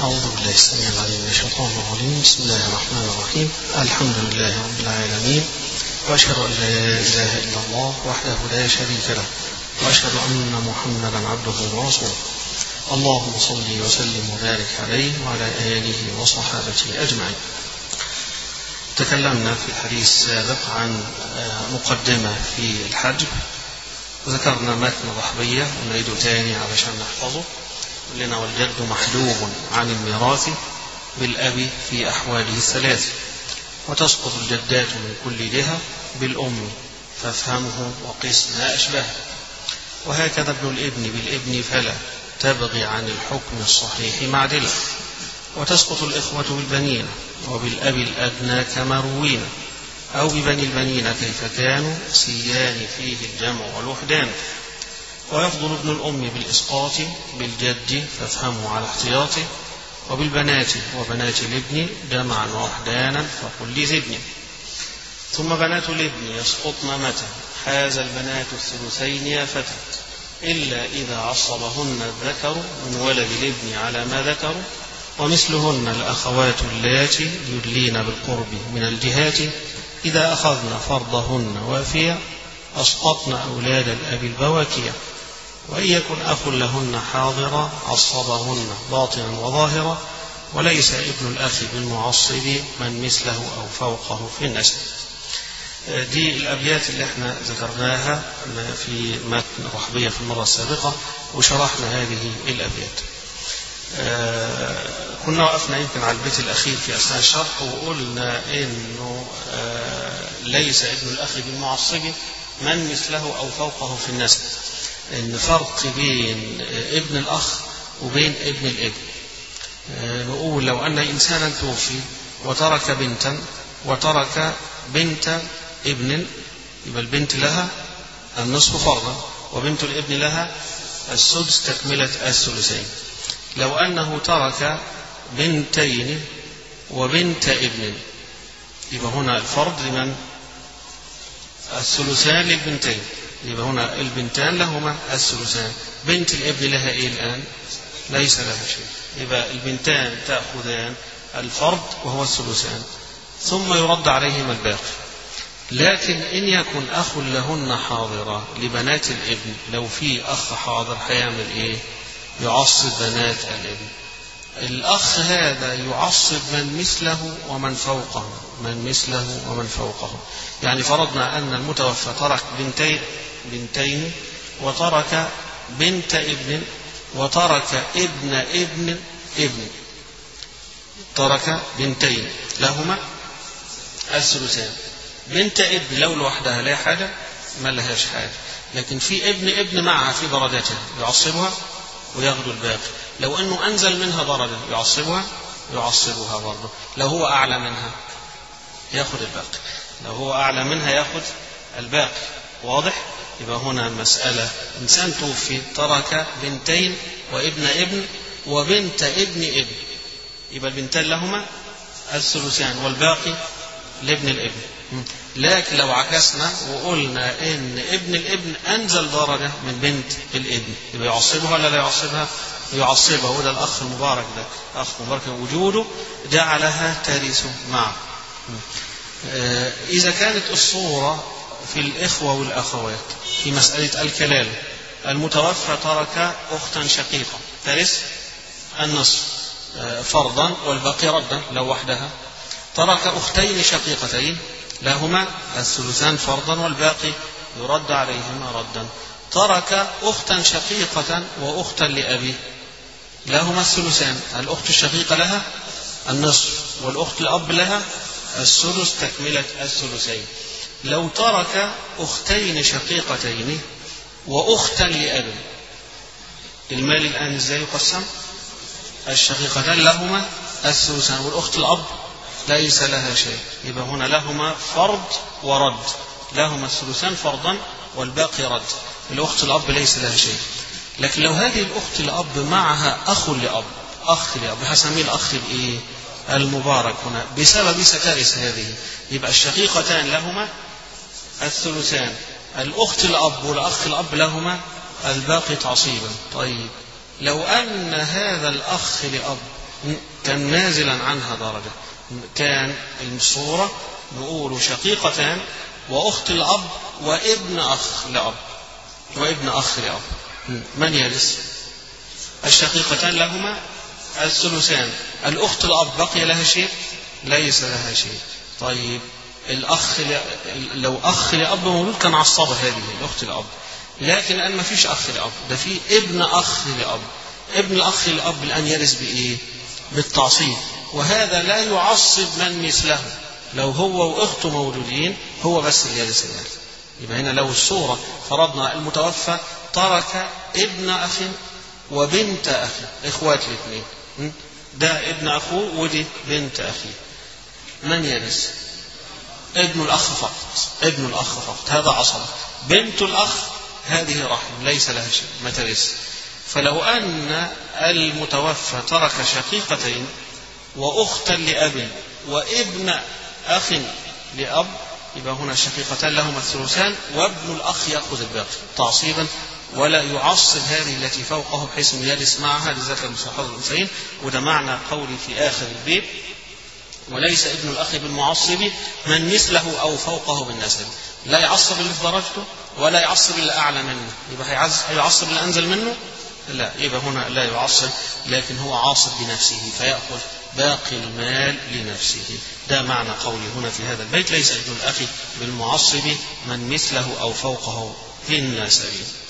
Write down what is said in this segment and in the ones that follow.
أعوذ بالله السميع العليم من الشيطان الرجيم بسم الله الرحمن الرحيم الحمد لله رب العالمين وأشهد أن لا إله إلا الله وحده لا شريك له وأشهد أن محمدا عبده ورسوله اللهم صل وسلم وبارك عليه وعلى آله وصحابته أجمعين تكلمنا في الحديث السابق عن مقدمة في الحج وذكرنا متن ضحبية ونعيده تاني علشان نحفظه لنا والجد محجوب عن الميراث بالأب في أحواله الثلاث وتسقط الجدات من كل جهة بالأم فافهمه وقس ما أشبه وهكذا ابن الابن بالابن فلا تبغي عن الحكم الصحيح معدلا وتسقط الإخوة بالبنين وبالأب الأدنى كما روينا أو ببني البنين كيف كانوا سيان فيه الجمع والوحدان ويفضل ابن الأم بالإسقاط بالجد فافهمه على احتياطه وبالبنات وبنات الابن جمعا ووحدانا فقل لي زدني ثم بنات الابن يسقطن متى حاز البنات الثلثين يا فتى إلا إذا عصبهن الذكر من ولد الابن على ما ذكروا ومثلهن الأخوات اللاتي يدلين بالقرب من الجهات إذا أخذن فرضهن وافيا أسقطن أولاد الأب البواكية وإن يكن أخ لهن حاضرا عصبهن باطنا وظاهرا وليس ابن الأخ بالمعصب من مثله أو فوقه في النسب دي الأبيات اللي احنا ذكرناها في متن رحبية في المرة السابقة وشرحنا هذه الأبيات آه كنا وقفنا يمكن على البيت الأخير في أثناء الشرح وقلنا إنه آه ليس ابن الأخ بالمعصب من مثله أو فوقه في النسب إن فرق بين ابن الأخ وبين ابن الابن آه نقول لو أن إنسانا توفي وترك بنتا وترك بنت ابن يبقى البنت لها النصف فرضا وبنت الابن لها السدس تكملة الثلثين لو أنه ترك بنتين وبنت ابن يبقى هنا الفرض لمن الثلثان للبنتين يبقى هنا البنتان لهما الثلثان بنت الابن لها ايه الآن ليس لها شيء يبقى البنتان تأخذان الفرض وهو الثلثان ثم يرد عليهما الباقي لكن إن يكن أخ لهن حاضرة لبنات الابن لو في أخ حاضر هيعمل إيه؟ يعصب بنات الابن الأخ هذا يعصب من مثله ومن فوقه من مثله ومن فوقه يعني فرضنا أن المتوفى ترك بنتين بنتين وترك بنت ابن وترك ابن ابن ابن ترك بنتين لهما الثلثان بنت ابن لو لوحدها لا حاجة ما لهاش حاجة لكن في ابن ابن معها في درجتها يعصبها وياخذ الباقي لو انه انزل منها درجه يعصبها يعصبها برضه لو هو اعلى منها ياخذ الباقي لو هو اعلى منها ياخذ الباقي واضح يبقى هنا مسألة إنسان توفي ترك بنتين وابن ابن وبنت ابن ابن يبقى البنتان لهما الثلثان والباقي لابن الابن لكن لو عكسنا وقلنا ان ابن الابن انزل درجه من بنت الابن يبقى يعصبها ولا لا يعصبها؟ يعصبها وده الاخ المبارك ده اخ مبارك وجوده جعلها ترث معه. اذا كانت الصوره في الاخوه والاخوات في مساله الكلام المتوفى ترك اختا شقيقه ترث النصف فرضا والباقي ردا لو وحدها ترك اختين شقيقتين لهما الثلثان فرضا والباقي يرد عليهما ردا ترك أختا شقيقة وأختا لأبيه لهما الثلثان الأخت الشقيقة لها النصف والأخت الأب لها الثلث تكملة الثلثين لو ترك أختين شقيقتين وأختا لأب المال الآن ازاي يقسم الشقيقتان لهما الثلثان والأخت الأب ليس لها شيء يبقى هنا لهما فرض ورد لهما الثلثان فرضا والباقي رد الأخت الأب ليس لها شيء لكن لو هذه الأخت الأب معها أخ لأب أخ لأب هسميه الأخ الإيه المبارك هنا بسبب ستارس هذه يبقى الشقيقتان لهما الثلثان الأخت الأب والأخ الأب لهما الباقي تعصيبا طيب لو أن هذا الأخ لأب كان نازلا عنها درجة كان الصورة نقول شقيقتان وأخت الأب وابن أخ لأب وابن أخ لأب من يرث الشقيقتان لهما الثلثان الأخت الأب بقي لها شيء ليس لها شيء طيب الأخ لو أخ لأب مولود كان عصبة هذه الأخت لأب لكن الآن ما فيش أخ لأب ده في ابن أخ لأب ابن الأخ لأب الآن يرث بإيه؟ بالتعصيب وهذا لا يعصب من مثله لو هو وأخته موجودين هو بس اللي يرث الآن يبقى هنا لو الصورة فرضنا المتوفى ترك ابن أخ وبنت أخ إخوات الاثنين ده ابن أخوه ودي بنت أخيه من يرث ابن الأخ فقط ابن الأخ فقط هذا عصب بنت الأخ هذه رحم ليس لها شيء ما ترث فلو أن المتوفى ترك شقيقتين وأختا لأب وابن أخ لأب يبقى هنا الشقيقتان لهما الثلثان وابن الأخ يأخذ الباقي تعصيبا ولا يعصب هذه التي فوقه بحيث انه يجلس معها لذكر مثل حظ الانثيين وده معنى قولي في اخر البيت وليس ابن الاخ بالمعصب من مثله او فوقه بالنسب لا يعصب اللي في درجته ولا يعصب اللي اعلى منه يبقى هيعصب اللي انزل منه لا يبقى هنا لا يعصب لكن هو عاصب بنفسه فيأخذ باقي المال لنفسه ده معنى قولي هنا في هذا البيت ليس ابن الأخ بالمعصب من مثله أو فوقه في النسب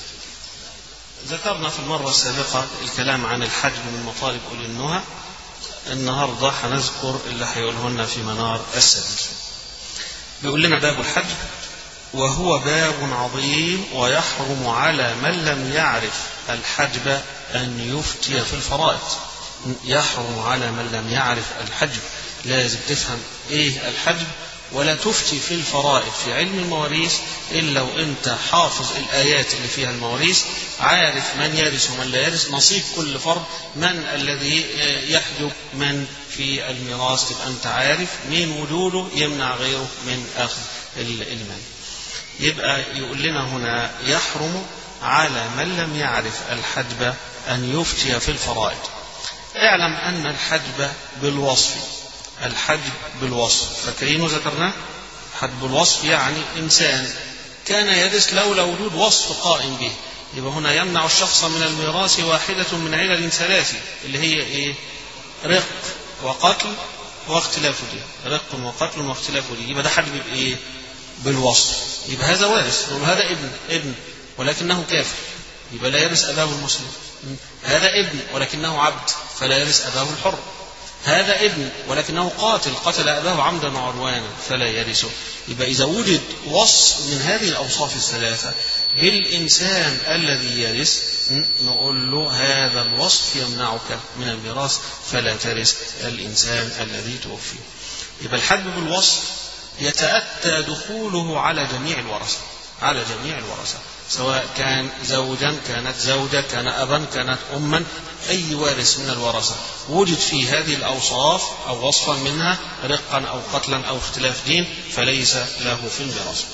ذكرنا في المرة السابقة الكلام عن الحج من مطالب أولي النهى النهاردة هنذكر اللي هيقوله لنا في منار السبيل بيقول لنا باب الحج وهو باب عظيم ويحرم على من لم يعرف الحجب أن يفتي في الفرائض يحرم على من لم يعرف الحجب لازم تفهم ايه الحجب ولا تفتي في الفرائض في علم المواريث إلا وأنت حافظ الآيات اللي فيها المواريث عارف من يرث ومن لا يرث نصيب كل فرد من الذي يحجب من في الميراث تبقى أنت عارف مين وجوده يمنع غيره من أخذ المال يبقى يقول لنا هنا يحرم على من لم يعرف الحجب أن يفتي في الفرائض اعلم أن الحجب بالوصف الحجب بالوصف فاكرينه ذكرناه حجب بالوصف يعني إنسان كان يرث لولا وجود وصف قائم به يبقى هنا يمنع الشخص من الميراث واحدة من علل ثلاث اللي هي إيه رق وقتل واختلاف دين رق وقتل واختلاف دين يبقى ده حجب بإيه بالوصف يبقى هذا وارث نقول هذا ابن ابن ولكنه كافر يبقى لا يرث أباه المسلم هذا ابن ولكنه عبد فلا يرث أباه الحر هذا ابن ولكنه قاتل قتل أباه عمدا وعدوانا فلا يرثه يبقى إذا وجد وصف من هذه الأوصاف الثلاثة بالإنسان الذي يرث نقول له هذا الوصف يمنعك من الميراث فلا ترث الإنسان الذي توفي يبقى الحد بالوصف يتأتى دخوله على جميع الورثة على جميع الورثة سواء كان زوجا كانت زوجة كان أبا كانت أما أي وارث من الورثة وجد فيه هذه الأوصاف أو وصفا منها رقا أو قتلا أو اختلاف دين فليس له في الميراث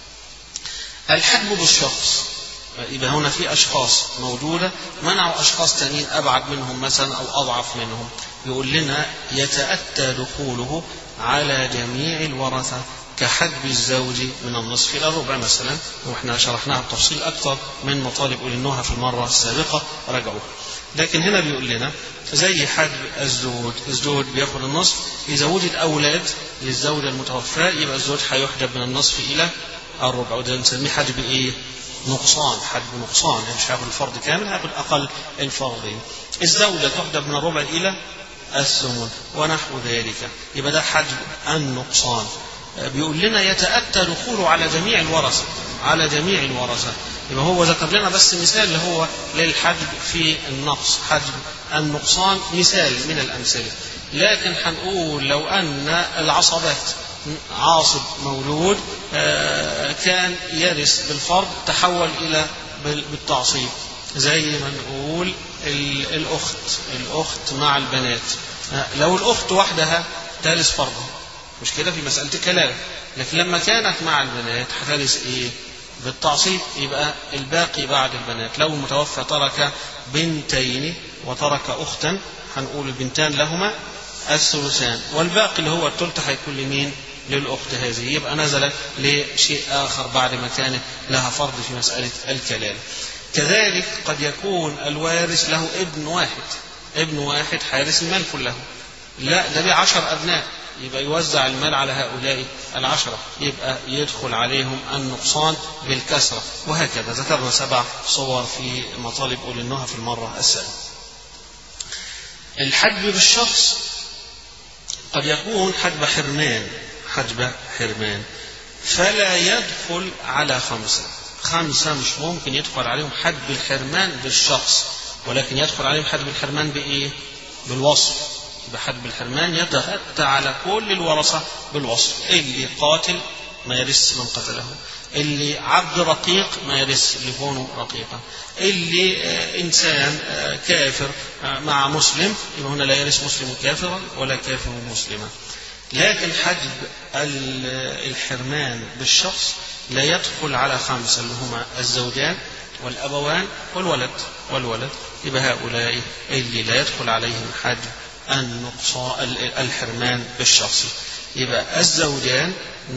الحجب بالشخص يبقى هنا في أشخاص موجودة منعوا أشخاص ثانيين أبعد منهم مثلا أو أضعف منهم يقول لنا يتأتى دخوله على جميع الورثة كحجب الزوج من النصف إلى الربع مثلا وإحنا شرحناها بتفصيل أكثر من مطالب أولي النهى في المرة السابقة رجعوا لكن هنا بيقول لنا زي حجب الزوج الزوج بياخد النصف إذا وجد أولاد للزوجة المتوفاة يبقى الزوج هيحجب من النصف إلى الربع وده نسميه حجب إيه؟ نقصان حجب نقصان يعني مش هياخد الفرض كامل هياخد أقل الفرضين الزوجة تحجب من الربع إلى الثمن ونحو ذلك يبقى ده حجب النقصان بيقول لنا يتأتى دخوله على جميع الورثة على جميع الورثة يبقى هو ذكر لنا بس مثال اللي هو للحجب في النقص حجب النقصان مثال من الأمثلة لكن هنقول لو أن العصبات عاصب مولود كان يرث بالفرض تحول إلى بالتعصيب زي ما نقول الأخت الأخت مع البنات لو الأخت وحدها ترث فرضها مش كده في مسألة الكلام لكن لما كانت مع البنات هترث إيه بالتعصيب يبقى الباقي بعد البنات لو المتوفى ترك بنتين وترك أختا هنقول البنتان لهما الثلثان والباقي اللي هو الثلث هيكون لمين؟ للأخت هذه يبقى نزلت لشيء آخر بعد ما كانت لها فرض في مسألة الكلالة كذلك قد يكون الوارث له ابن واحد ابن واحد حارس المال كله لا ده ليه عشر أبناء يبقى يوزع المال على هؤلاء العشرة يبقى يدخل عليهم النقصان بالكسرة وهكذا ذكرنا سبع صور في مطالب أولي النهى في المرة السابقة الحجب بالشخص قد يكون حجب حرمان حجب حرمان فلا يدخل على خمسة خمسة مش ممكن يدخل عليهم حجب الحرمان بالشخص ولكن يدخل عليهم حجب الحرمان بإيه؟ بالوصف بحجب الحرمان يتأتى على كل الورثة بالوصف اللي قاتل ما يرث من قتله اللي عبد رقيق ما يرث اللي كونه رقيقا اللي إنسان كافر مع مسلم يبقى هنا لا يرث مسلم كافرا ولا كافر مسلما لكن حجب الحرمان بالشخص لا يدخل على خمسة اللي هما الزوجان والأبوان والولد والولد يبقى هؤلاء اللي لا يدخل عليهم حجب النقصان الحرمان بالشخص يبقى الزوجان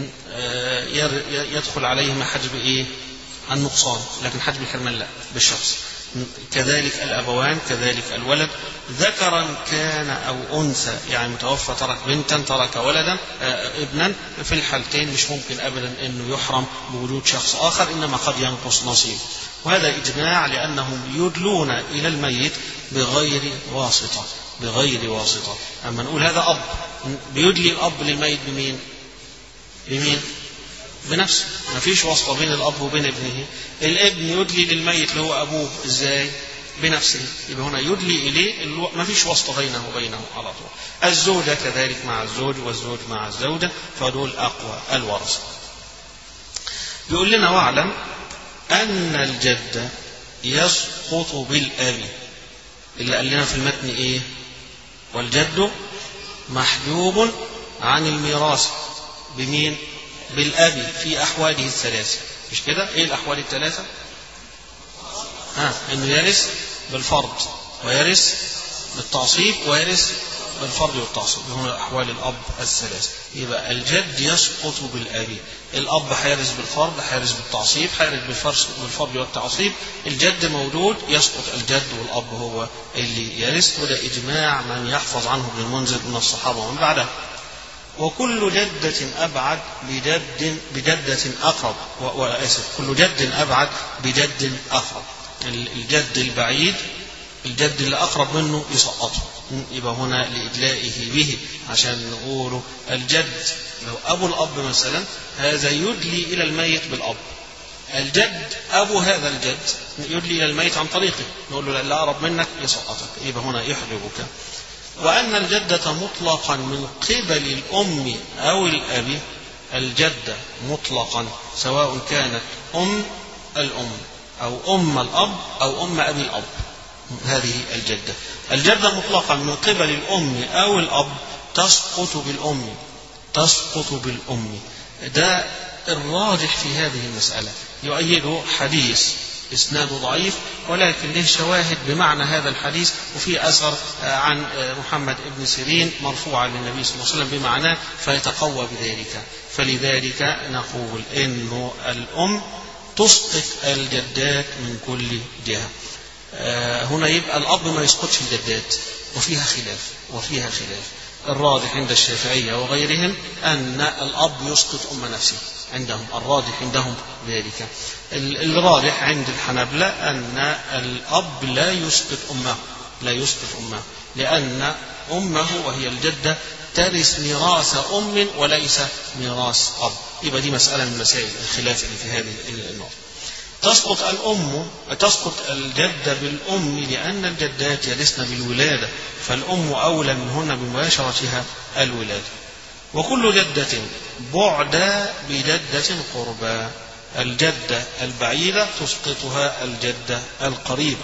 يدخل عليهما حجب ايه؟ النقصان لكن حجب الحرمان لا بالشخص كذلك الأبوان كذلك الولد ذكرا كان أو أنثى يعني متوفى ترك بنتا ترك ولدا ابنا في الحالتين مش ممكن أبدا أنه يحرم بوجود شخص آخر إنما قد ينقص نصيب وهذا إجماع لأنهم يدلون إلى الميت بغير واسطة بغير واسطة أما نقول هذا أب بيدلي الأب للميت بمين بمين بنفسه ما فيش واسطة بين الأب وبين ابنه الابن يدلي للميت اللي هو أبوه إزاي بنفسه يبقى هنا يدلي إليه ما فيش واسطة بينه وبينه على طول الزوجة كذلك مع الزوج والزوج مع الزوجة فدول أقوى الورثة يقول لنا واعلم أن الجد يسقط بالأب اللي قال لنا في المتن إيه والجد محجوب عن الميراث بمين بالأب في أحواله الثلاثة مش كده إيه الأحوال الثلاثة ها إنه يرث بالفرض ويرث بالتعصيب ويرث بالفرض والتعصيب هنا أحوال الأب الثلاثة يبقى الجد يسقط بالأب الأب هيرث بالفرض هيرث بالتعصيب هيرث بالفرض والتعصيب الجد موجود يسقط الجد والأب هو اللي يرث وده إجماع من يحفظ عنه ابن المنذر من الصحابة ومن بعده وكل جدة أبعد بجد بجدة أقرب وآسف كل جد أبعد بجد أقرب الجد البعيد الجد اللي أقرب منه يسقطه يبقى هنا لإدلائه به عشان نقول الجد لو أبو الأب مثلا هذا يدلي إلى الميت بالأب الجد أبو هذا الجد يدلي إلى الميت عن طريقه نقول له لا أقرب منك يسقطك يبقى هنا يحجبك وأن الجدة مطلقا من قبل الأم أو الأب الجدة مطلقا سواء كانت أم الأم أو أم الأب أو أم أبي الأب هذه الجدة الجدة مطلقا من قبل الأم أو الأب تسقط بالأم تسقط بالأم ده الراجح في هذه المسألة يؤيده حديث إسناده ضعيف ولكن له شواهد بمعنى هذا الحديث وفي أثر عن محمد بن سيرين مرفوعا للنبي صلى الله عليه وسلم بمعناه فيتقوى بذلك فلذلك نقول إنه الأم تسقط الجدات من كل جهة هنا يبقى الأب ما يسقطش الجدات وفيها خلاف وفيها خلاف الراجح عند الشافعية وغيرهم أن الأب يسقط أم نفسه عندهم الراجح عندهم ذلك الراجح عند الحنابلة أن الأب لا يسقط أمه لا يسقط أمه لأن أمه وهي الجدة ترث ميراث أم وليس ميراث أب يبقى دي مسألة من مسائل الخلاف اللي في هذه النقطة تسقط الأم تسقط الجدة بالأم لأن الجدات يرثن بالولادة فالأم أولى منهن بمباشرتها الولادة وكل جدة بعد بجدة قربى الجدة البعيدة تسقطها الجدة القريبة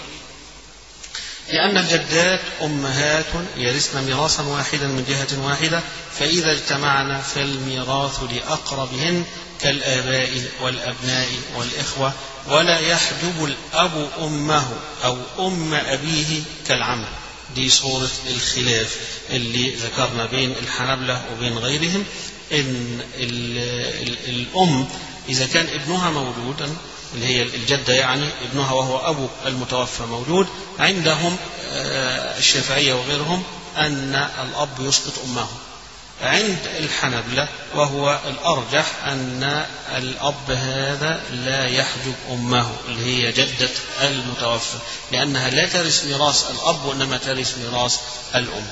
لأن الجدات أمهات يرثن ميراثا واحدا من جهة واحدة فإذا اجتمعن فالميراث لأقربهن كالآباء والأبناء والإخوة ولا يحجب الأب أمه أو أم أبيه كالعم دي صورة الخلاف اللي ذكرنا بين الحنبلة وبين غيرهم إن ال ال الأم إذا كان ابنها مولودا اللي هي الجدة يعني ابنها وهو أبو المتوفى مولود عندهم الشافعية وغيرهم أن الأب يسقط أمه عند الحنبلة وهو الأرجح أن الأب هذا لا يحجب أمه اللي هي جدة المتوفى لأنها لا ترث ميراث الأب وإنما ترث ميراث الأم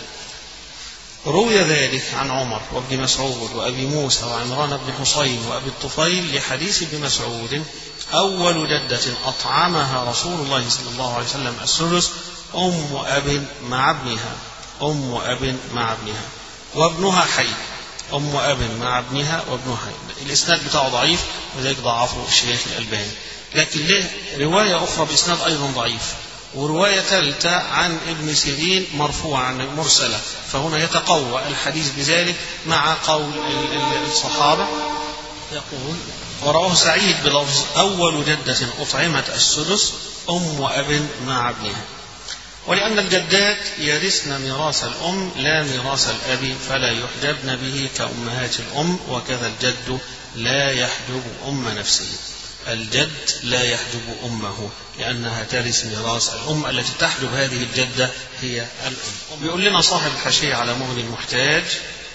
روي ذلك عن عمر وابن مسعود وأبي موسى وعمران بن حصين وأبي الطفيل لحديث ابن مسعود أول جدة أطعمها رسول الله صلى الله عليه وسلم السدس أم أب مع ابنها أم أب مع ابنها وابنها حي أم أب مع ابنها وابنها حي الإسناد بتاعه ضعيف وذلك ضعفه الشيخ الألباني لكن له رواية أخرى بإسناد أيضا ضعيف ورواية ثالثة عن ابن سيرين مرفوعا مرسلة فهنا يتقوى الحديث بذلك مع قول الصحابة يقول ورواه سعيد بلفظ أول جدة أطعمت السدس أم وأب مع ابنها ولأن الجدات يرثن ميراث الأم لا ميراث الأب فلا يحجبن به كأمهات الأم وكذا الجد لا يحجب أم نفسه الجد لا يحجب أمه لأنها ترث ميراث الأم التي تحجب هذه الجدة هي الأم بيقول لنا صاحب الحاشية على مغني المحتاج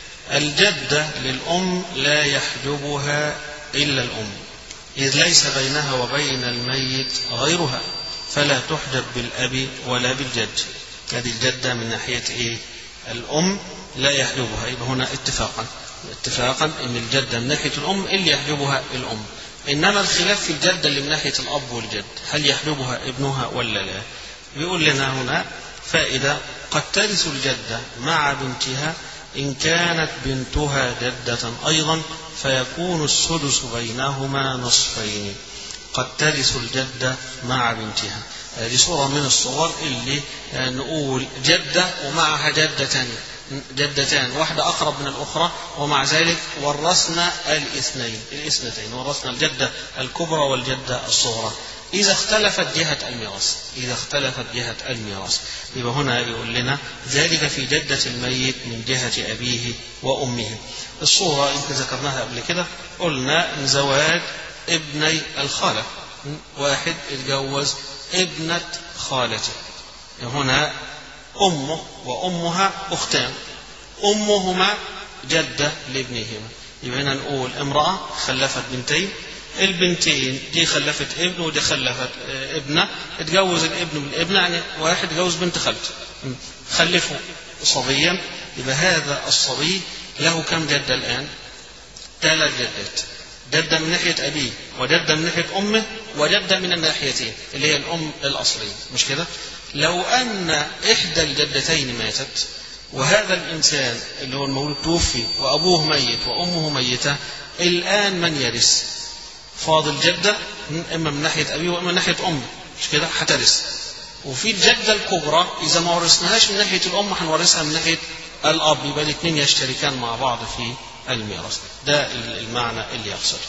الجدة للأم لا يحجبها إلا الأم إذ ليس بينها وبين الميت غيرها فلا تحجب بالأب ولا بالجد هذه الجدة من ناحية إيه؟ الأم لا يحجبها يبقى هنا اتفاقا اتفاقا ان الجدة من ناحية الأم اللي يحجبها الأم إنما الخلاف في الجدة اللي من ناحية الأب والجد هل يحجبها ابنها ولا لا بيقول لنا هنا فائدة قد ترث الجدة مع بنتها إن كانت بنتها جدة أيضا فيكون السدس بينهما نصفين قد ترث الجدة مع بنتها هذه صورة من الصور اللي نقول جدة ومعها جدة ثانية جدتان واحدة أقرب من الأخرى ومع ذلك ورثنا الاثنين الاثنتين ورثنا الجدة الكبرى والجدة الصغرى إذا اختلفت جهة الميراث إذا اختلفت جهة الميراث يبقى هنا يقول لنا ذلك في جدة الميت من جهة أبيه وأمه الصورة يمكن ذكرناها قبل كده قلنا زواج ابني الخالة واحد اتجوز ابنة خالته هنا أمه وأمها أختان أمهما جدة لابنهما يبقى هنا نقول امرأة خلفت بنتين البنتين دي خلفت ابن ودي خلفت ابنة اتجوز الابن بالابنة يعني واحد اتجوز بنت خالته خلفوا صبيا يبقى هذا الصبي له كم جدة الآن؟ ثلاث جدات جدة من ناحية أبيه وجدة من ناحية أمه وجدة من الناحيتين اللي هي الأم الأصلية مش كده؟ لو أن إحدى الجدتين ماتت وهذا الإنسان اللي هو المولود توفي وأبوه ميت وأمه ميتة الآن من يرث؟ فاضل جدة إما من ناحية أبيه وإما من ناحية أمه مش كده؟ هترث وفي الجدة الكبرى إذا ما ورثناهاش من ناحية الأم هنورثها من ناحية الأب يبقى الاثنين يشتركان مع بعض في الميراث ده المعنى اللي يقصده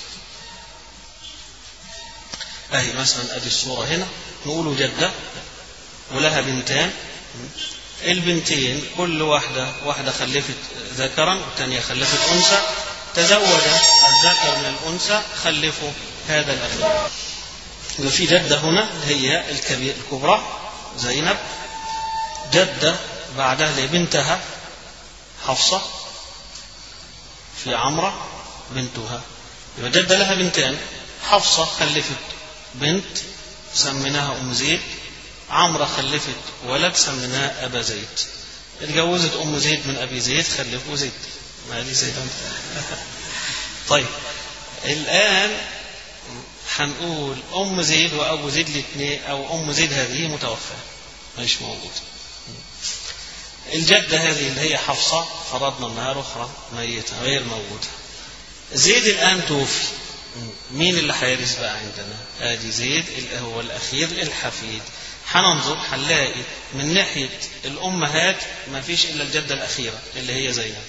أهي مثلا أدي الصورة هنا نقول جدة ولها بنتان البنتين كل واحدة واحدة خلفت ذكرا والثانية خلفت أنثى تزوج الذكر من الأنثى خلفوا هذا الأخير يبقى في جدة هنا هي الكبير الكبرى زينب جدة بعدها لبنتها حفصة في عمرة بنتها يبقى جدة لها بنتان حفصة خلفت بنت سميناها أم زيد عمرة خلفت ولد سميناه أبا زيد اتجوزت أم زيد من أبي زيد خلفوا زيد ما دي زيد طيب الآن هنقول أم زيد وأبو زيد الاثنين أو أم زيد هذه متوفاة مش موجود الجدة هذه اللي هي حفصة فرضنا أنها أخرى ميتة غير موجودة زيد الآن توفي مين اللي هيرث بقى عندنا؟ ادي زيد اللي هو الاخير الحفيد. هننظر هنلاقي من ناحيه الامهات ما فيش الا الجده الاخيره اللي هي زينب.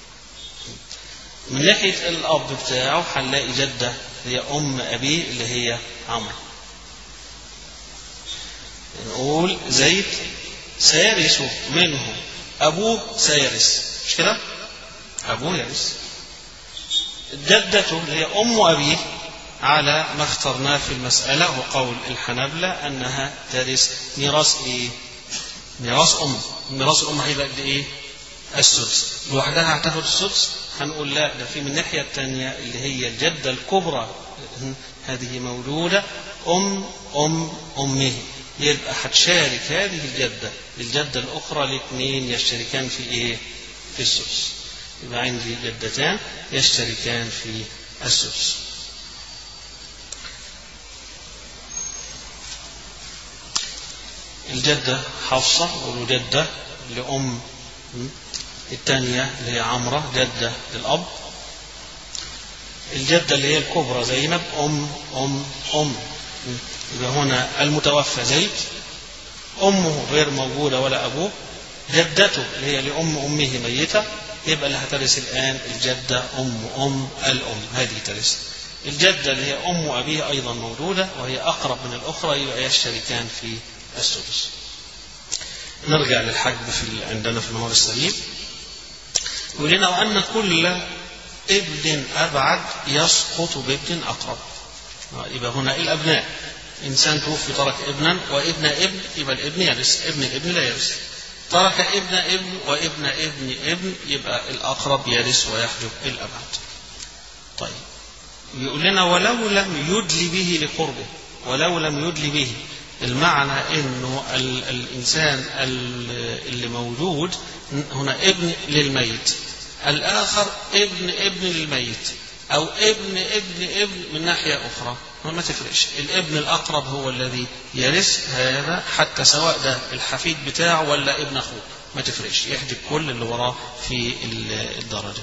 من ناحيه الاب بتاعه هنلاقي جده هي ام ابيه اللي هي عمرو. نقول زيد سيرث منه أبوه سيرث مش كده؟ أبوه يرث جدته اللي هي أم أبيه على ما اخترناه في المسألة وقول الحنبلة أنها ترث ميراث إيه؟ ميراث أم ميراث الأم هيبقى قد إيه؟ السدس لوحدها هتاخد السدس هنقول لا ده في من الناحية الثانية اللي هي الجدة الكبرى هذه مولودة أم أم أمه يبقى هتشارك هذه الجدة الجدة الأخرى الاثنين يشتركان في إيه؟ في السدس يبقى عندي جدتان يشتركان في السدس الجدة حفصة والجدة لأم الثانية اللي هي عمرة جدة للأب الجدة اللي هي الكبرى زينب أم أم أم يبقى هنا المتوفى زيد أمه غير موجودة ولا أبوه جدته اللي هي لأم أمه ميتة يبقى اللي هترث الآن الجدة أم أم الأم هذه ترث الجدة اللي هي أم أبيه أيضا موجودة وهي أقرب من الأخرى يبقى يشتركان في السدس نرجع للحجب في عندنا في المنار السليم يقول لنا وأن كل ابن أبعد يسقط بابن أقرب يبقى هنا الأبناء إنسان توفي ترك ابنا وابن ابن يبقى الابن يرث ابن الابن لا يرث ترك ابن ابن وابن ابن ابن يبقى الأقرب يرث ويحجب الأبعد طيب يقول لنا ولو لم يدل به لقربه ولو لم يدل به المعنى انه ال الانسان اللي موجود هنا ابن للميت الاخر ابن ابن للميت او ابن ابن ابن من ناحيه اخرى ما تفرقش الابن الاقرب هو الذي يرث هذا حتى سواء ده الحفيد بتاعه ولا ابن اخوه ما تفرقش يحجب كل اللي وراه في الدرجه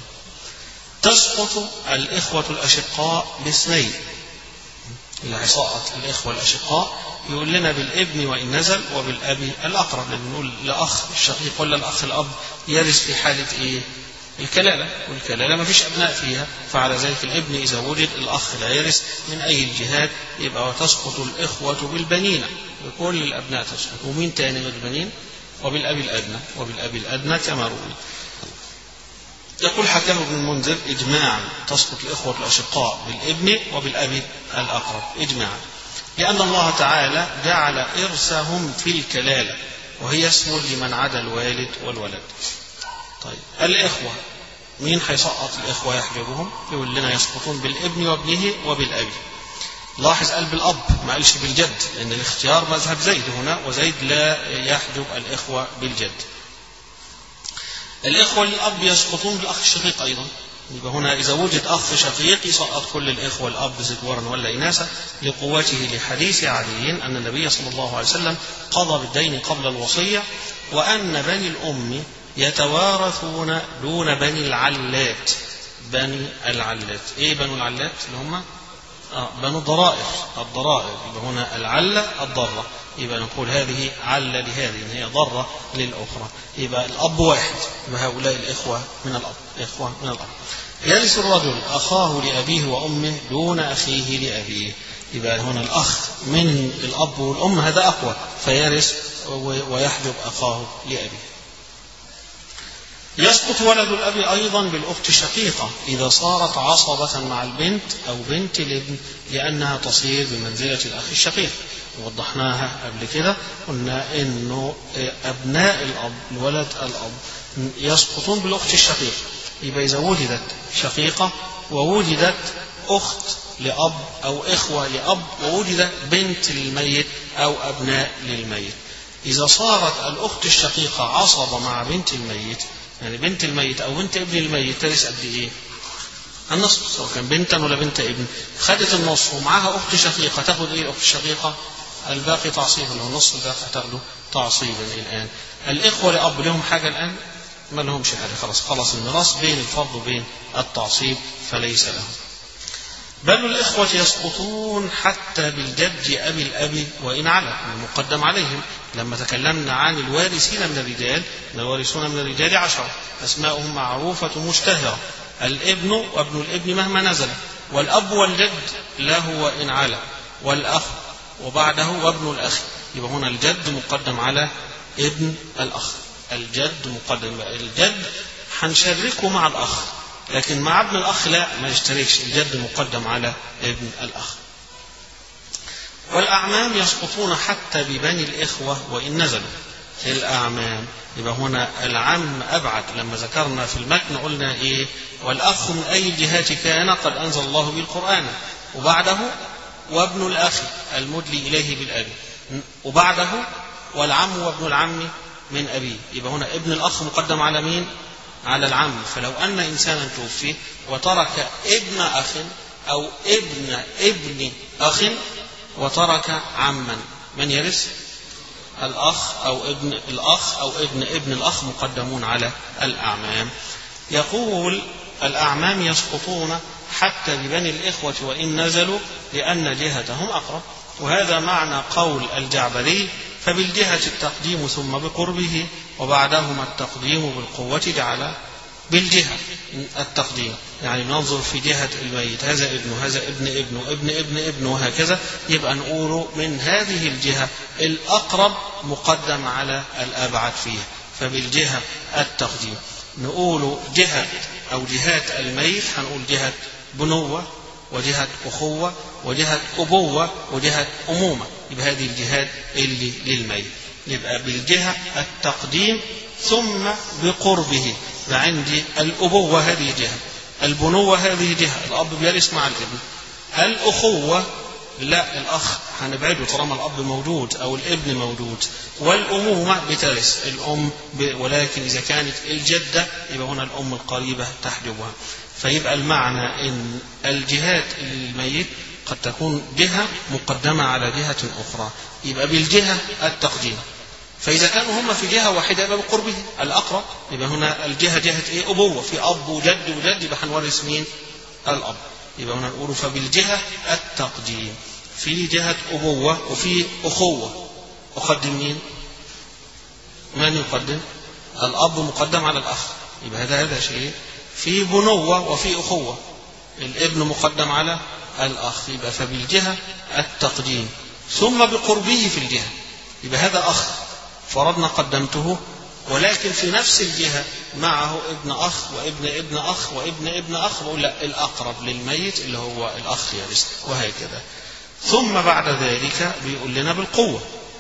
تسقط الاخوه الاشقاء باثنين اللي هيسقط الاخوه الاشقاء يقول لنا بالابن وإن نزل وبالأب الأقرب لأن نقول لأخ الشقيق ولا الأخ الأب يرث في حالة إيه؟ الكلالة والكلالة ما فيش أبناء فيها فعلى ذلك الابن إذا وجد الأخ لا يرث من أي الجهات يبقى وتسقط الإخوة بالبنين بكل الأبناء تسقط ومين تاني من البنين وبالأب الأدنى وبالأب الأدنى كما روي يقول حكاه ابن المنذر إجماعا تسقط الإخوة الأشقاء بالابن وبالأب الأقرب إجماعا لأن الله تعالى جعل إرثهم في الكلالة وهي اسم لمن عدا الوالد والولد طيب الإخوة مين هيسقط الإخوة يحجبهم يقول لنا يسقطون بالابن وابنه وبالأب لاحظ قال بالأب ما قالش بالجد لأن الاختيار مذهب زيد هنا وزيد لا يحجب الإخوة بالجد الإخوة للأب يسقطون بالأخ الشقيق أيضا يبقى هنا إذا وجد أخ شقيق يسقط كل الإخوة الأب ذكورا ولا إناثا لقوته لحديث علي أن النبي صلى الله عليه وسلم قضى بالدين قبل الوصية وأن بني الأم يتوارثون دون بني العلات بني العلات إيه بنو العلات اللي هم آه بنو الضرائر الضرائر يبقى هنا العلة الضرة يبقى نقول هذه علة لهذه إن هي ضرة للأخرى يبقى الأب واحد يبقى هؤلاء الإخوة من الأب إخوة من الأب يرث الرجل أخاه لأبيه وأمه دون أخيه لأبيه يبقى هنا الأخ من الأب والأم هذا أقوى فيرث ويحجب أخاه لأبيه يسقط ولد الأب أيضا بالأخت الشقيقة إذا صارت عصبة مع البنت أو بنت الابن لأنها تصير بمنزلة الأخ الشقيق وضحناها قبل كده قلنا إنه أبناء الأب الولد الأب يسقطون بالأخت الشقيقة يبقى إذا وجدت شقيقة ووجدت أخت لأب أو إخوة لأب ووجدت بنت للميت أو أبناء للميت إذا صارت الأخت الشقيقة عصبة مع بنت الميت يعني بنت الميت أو بنت ابن الميت ترث قد إيه؟ النصف سواء كان بنتا ولا بنت ابن خدت النصف ومعاها أخت شقيقة تاخد إيه الأخت الشقيقة؟ الباقي تعصيبا لو النصف الباقي هتاخده تعصيبا الآن الإخوة لأب لهم حاجة الآن؟ ما لهمش حاجة خلاص خلص الميراث بين الفرض وبين التعصيب فليس لهم بل الإخوة يسقطون حتى بالجد أبي الأب وإن على المقدم عليهم لما تكلمنا عن الوارثين من الرجال الوارثون من الرجال عشرة أسماؤهم معروفة مشتهرة الابن وابن الابن مهما نزل والأب والجد له وإن على والأخ وبعده وابن الأخ يبقى هنا الجد مقدم على ابن الأخ الجد مقدم الجد هنشركه مع الأخ لكن مع ابن الأخ لا ما يشتركش الجد مقدم على ابن الأخ والأعمام يسقطون حتى ببني الإخوة وإن نزلوا الأعمام يبقى هنا العم أبعد لما ذكرنا في المتن قلنا إيه والأخ من أي الجهات كان قد أنزل الله به القرآن وبعده وابن الأخ المدلي إليه بالأب وبعده والعم وابن العم من أبيه يبقى هنا ابن الأخ مقدم على مين على العم فلو أن إنسانا توفي وترك ابن أخ أو ابن ابن أخ وترك عما من يرث الأخ أو ابن الأخ أو ابن ابن الأخ مقدمون على الأعمام يقول الأعمام يسقطون حتى ببني الإخوة وإن نزلوا لأن جهتهم أقرب وهذا معنى قول الجعبري فبالجهة التقديم ثم بقربه وبعدهما التقديم بالقوة جعل بالجهة التقديم يعني ننظر في جهة الميت هذا ابنه هذا ابن ابنه ابن ابن ابنه وهكذا يبقى نقول من هذه الجهة الأقرب مقدم على الأبعد فيها فبالجهة التقديم نقول جهة أو جهات الميت هنقول جهة بنوة وجهة أخوة وجهة أبوة وجهة أمومة يبقى هذه الجهات اللي للميت يبقى بالجهة التقديم ثم بقربه فعندي الأبوة هذه جهة البنوة هذه جهة الأب بيرث مع الابن الأخوة لا الأخ هنبعده طالما الأب موجود أو الابن موجود والأمومة بترث الأم ولكن إذا كانت الجدة يبقى هنا الأم القريبة تحجبها فيبقى المعنى أن الجهات الميت قد تكون جهة مقدمة على جهة أخرى يبقى بالجهة التقديم فإذا كانوا هم في جهة واحدة يبقى بقربه الأقرب يبقى هنا الجهة جهة إيه؟ أبوة في أب وجد وجد يبقى هنورث مين؟ الأب يبقى هنا نقول فبالجهة التقديم في جهة أبوة وفي أخوة أقدم مين؟ من يقدم؟ الأب مقدم على الأخ يبقى هذا هذا شيء في بنوة وفي أخوة الابن مقدم على الأخ يبقى فبالجهة التقديم ثم بقربه في الجهة يبقى هذا أخ فرضنا قدمته ولكن في نفس الجهة معه ابن أخ وابن ابن أخ وابن ابن أخ بقول لا الأقرب للميت اللي هو الأخ يرث وهكذا ثم بعد ذلك بيقول لنا بالقوة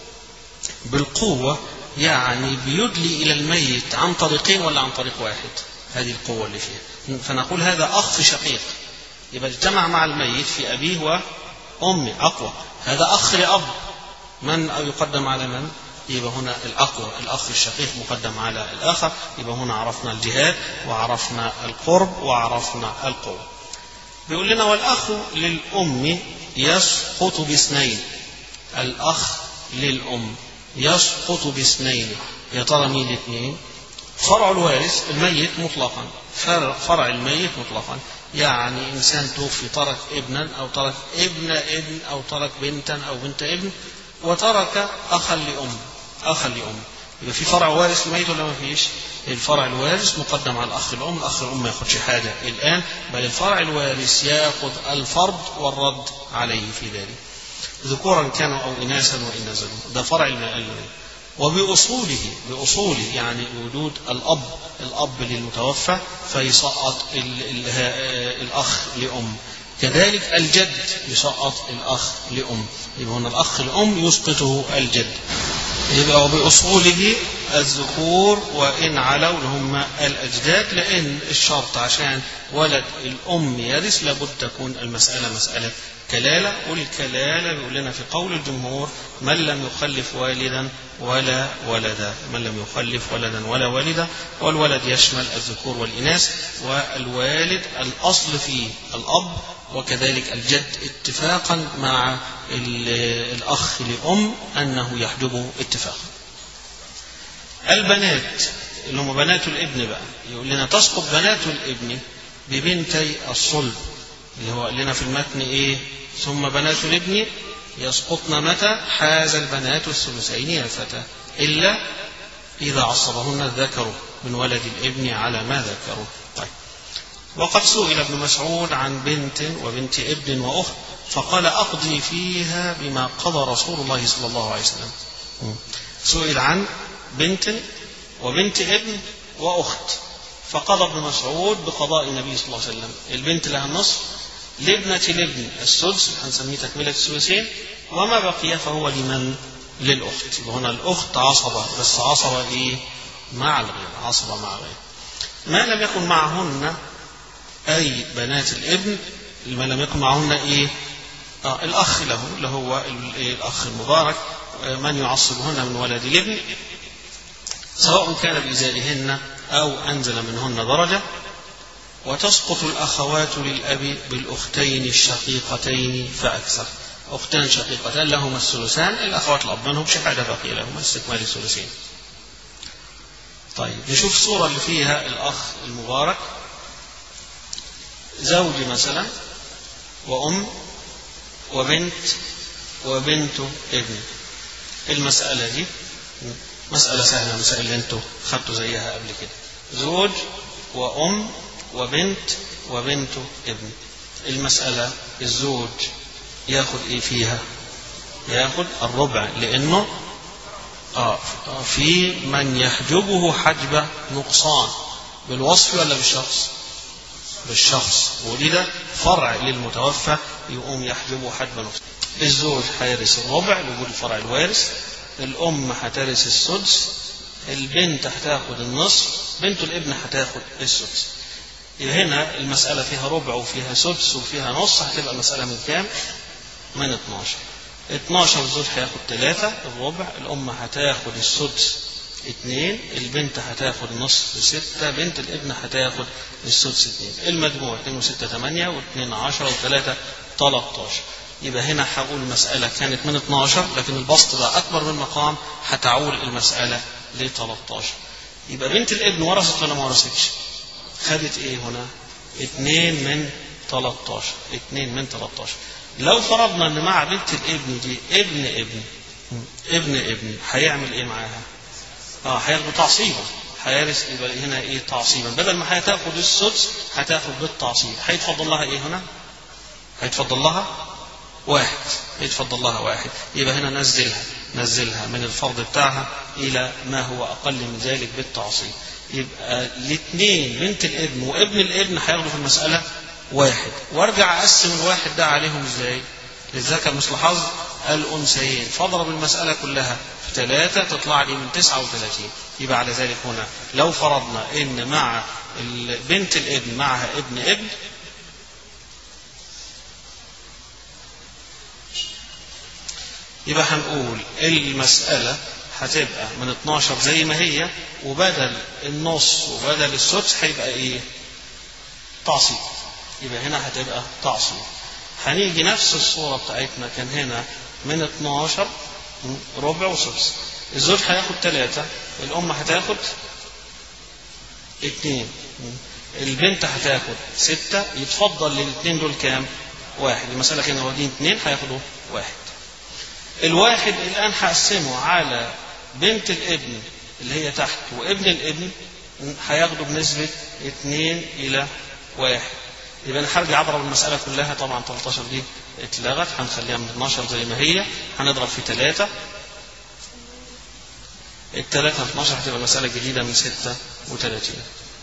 بالقوة يعني بيدلي إلى الميت عن طريقين ولا عن طريق واحد هذه القوة اللي فيها فنقول هذا أخ شقيق يبقى اجتمع مع الميت في أبيه وأمه أقوى هذا أخ لأب من أو يقدم على من يبقى هنا الأقوى الأخ الشقيق مقدم على الآخر يبقى هنا عرفنا الجهاد وعرفنا القرب وعرفنا القوة بيقول لنا والأخ للأم يسقط باثنين الأخ للأم يسقط باثنين يا ترى مين الاثنين فرع الوارث الميت مطلقا فرع الميت مطلقا يعني إنسان توفي ترك ابنا أو ترك ابن ابن أو ترك بنتا أو بنت ابن وترك أخا لأم أخا لأم يبقى في فرع وارث الميت ولا ما فيش؟ الفرع الوارث مقدم على الأخ الأم، الأخ الأم ما ياخدش حاجة الآن بل الفرع الوارث ياخذ الفرض والرد عليه في ذلك. ذكورا كانوا أو إناثا وإن نزلوا، ده فرع الميت. وبأصوله بأصوله يعني وجود الأب الأب للمتوفى فيسقط ال ال الأخ لأم كذلك الجد يسقط الأخ لأم يبقى هنا الأخ لأم يسقطه الجد يبقى وبأصوله الذكور وإن علوا هم الأجداد لأن الشرط عشان ولد الأم يرث لابد تكون المسألة مسألة كلالة والكلالة بيقول لنا في قول الجمهور من لم يخلف والدا ولا ولدا من لم يخلف ولدا ولا والدا والولد يشمل الذكور والإناث والوالد الأصل فيه الأب وكذلك الجد اتفاقا مع الأخ لأم أنه يحجبه اتفاقا البنات اللي هم بنات الابن بقى يقول لنا تسقط بنات الابن ببنتي الصلب اللي هو قال لنا في المتن ايه ثم بنات الابن يسقطن متى حاز البنات الثلثين يا فتى إلا إذا عصبهن الذكر من ولد الابن على ما ذكروا طيب وقد سئل ابن مسعود عن بنت وبنت ابن وأخت فقال أقضي فيها بما قضى رسول الله صلى الله عليه وسلم سئل عن بنت وبنت ابن وأخت فقضى ابن مسعود بقضاء النبي صلى الله عليه وسلم البنت لها النصف لابنة الابن السدس هنسميه تكملة الثلثين وما بقي فهو لمن للأخت هنا الأخت عصبة بس عصبة إيه مع الغير عصبة مع الغير ما لم يكن معهن أي بنات الابن ما لم يكن معهن إيه آه الأخ له اللي هو الأخ المبارك من يعصبهن من ولد الابن سواء كان بإزائهن أو أنزل منهن درجة وتسقط الأخوات للأب بالأختين الشقيقتين فأكثر أختان شقيقتان لهما الثلثان الأخوات الأب منهم شهادة بقي لهما استكمال الثلثين طيب نشوف الصورة اللي فيها الأخ المبارك زوج مثلا وأم وبنت وبنت ابن المسألة دي مسألة سهلة المسائل اللي انتوا خدتوا زيها قبل كده زوج وأم وبنت وبنت ابن المسألة الزوج ياخد ايه فيها ياخد الربع لانه آه في من يحجبه حجب نقصان بالوصف ولا بالشخص بالشخص ولذا فرع للمتوفى يقوم يحجبه حجب نقصان الزوج هيرث الربع لوجود الفرع الوارث الأم هترث السدس البنت هتاخد النصف بنت الابن هتاخد السدس يبقى هنا المسألة فيها ربع وفيها سدس وفيها نص هتبقى المسألة من كام؟ من 12 12 الزوج هياخد ثلاثة الربع الأم هتاخد السدس اثنين البنت هتاخد نصف ستة بنت الابن هتاخد السدس اثنين المجموع اثنين وستة ثمانية واثنين عشرة وثلاثة 13 يبقى هنا هقول المسألة كانت من 12 لكن البسط بقى أكبر من مقام هتعول المسألة ل 13 يبقى بنت الابن ورثت ولا ما ورثتش؟ خدت ايه هنا؟ اثنين من 13 اثنين من 13 لو فرضنا ان مع بنت الابن دي ابن ابن ابن ابن هيعمل ايه معاها؟ اه هياخد تعصيبا هيرث يبقى هنا ايه تعصيبا بدل ما هتاخد السدس هتاخد بالتعصيب هيتفضل لها ايه هنا؟ هيتفضل لها واحد يتفضل لها واحد يبقى هنا نزلها نزلها من الفرض بتاعها إلى ما هو أقل من ذلك بالتعصيب يبقى الاثنين بنت الابن وابن الابن هياخدوا في المسألة واحد وارجع أقسم الواحد ده عليهم ازاي للذكر مثل حظ الأنثيين فاضرب المسألة كلها في ثلاثة تطلع لي من 39 يبقى على ذلك هنا لو فرضنا إن مع بنت الابن معها ابن ابن يبقى هنقول المسألة هتبقى من 12 زي ما هي وبدل النص وبدل السدس هيبقى ايه؟ تعصيب يبقى هنا هتبقى تعصيب هنيجي نفس الصورة بتاعتنا كان هنا من 12 ربع وسدس الزوج هياخد ثلاثة الأم هتاخد اثنين البنت هتاخد ستة يتفضل للاثنين دول كام؟ واحد المسألة كان واخدين اثنين هياخدوا واحد الواحد الآن هقسمه على بنت الابن اللي هي تحت وابن الابن هياخدوا بنسبة 2 إلى واحد يبقى أنا هرجع أضرب المسألة كلها طبعا 13 دي اتلغت هنخليها من 12 زي ما هي هنضرب في 3 الثلاثة في 12 هتبقى مسألة جديدة من 36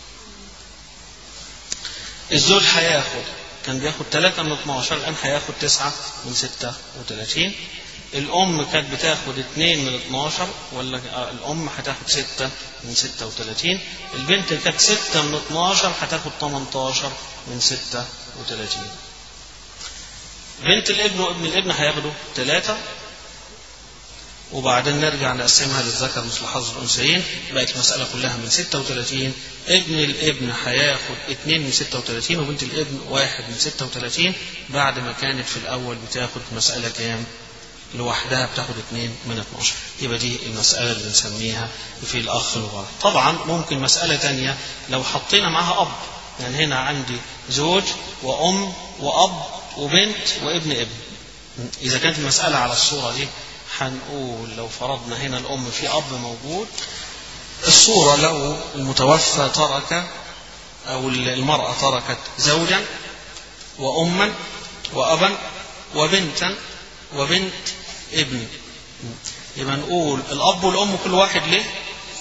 الزوج هياخد كان بياخد 3 من 12 الآن هياخد 9 من 36 الأم كانت بتاخد 2 من 12 ولا الأم هتاخد 6 من 36 البنت كانت 6 من 12 هتاخد 18 من 36 بنت الابن وابن الابن هياخدوا 3 وبعدين نرجع نقسمها للذكر مثل حظ الأنثيين بقت المسألة كلها من 36 ابن الابن هياخد 2 من 36 وبنت الابن 1 من 36 بعد ما كانت في الأول بتاخد مسألة كام؟ لوحدها بتاخد 2 من 12 يبقى دي المسألة اللي بنسميها في الأخ الغالب طبعا ممكن مسألة تانية لو حطينا معاها أب يعني هنا عندي زوج وأم وأب وبنت وابن ابن إذا كانت المسألة على الصورة دي هنقول لو فرضنا هنا الأم في أب موجود الصورة لو المتوفى ترك أو المرأة تركت زوجا وأما وأبا وبنتا وبنت ابن يبقى نقول الأب والأم كل واحد له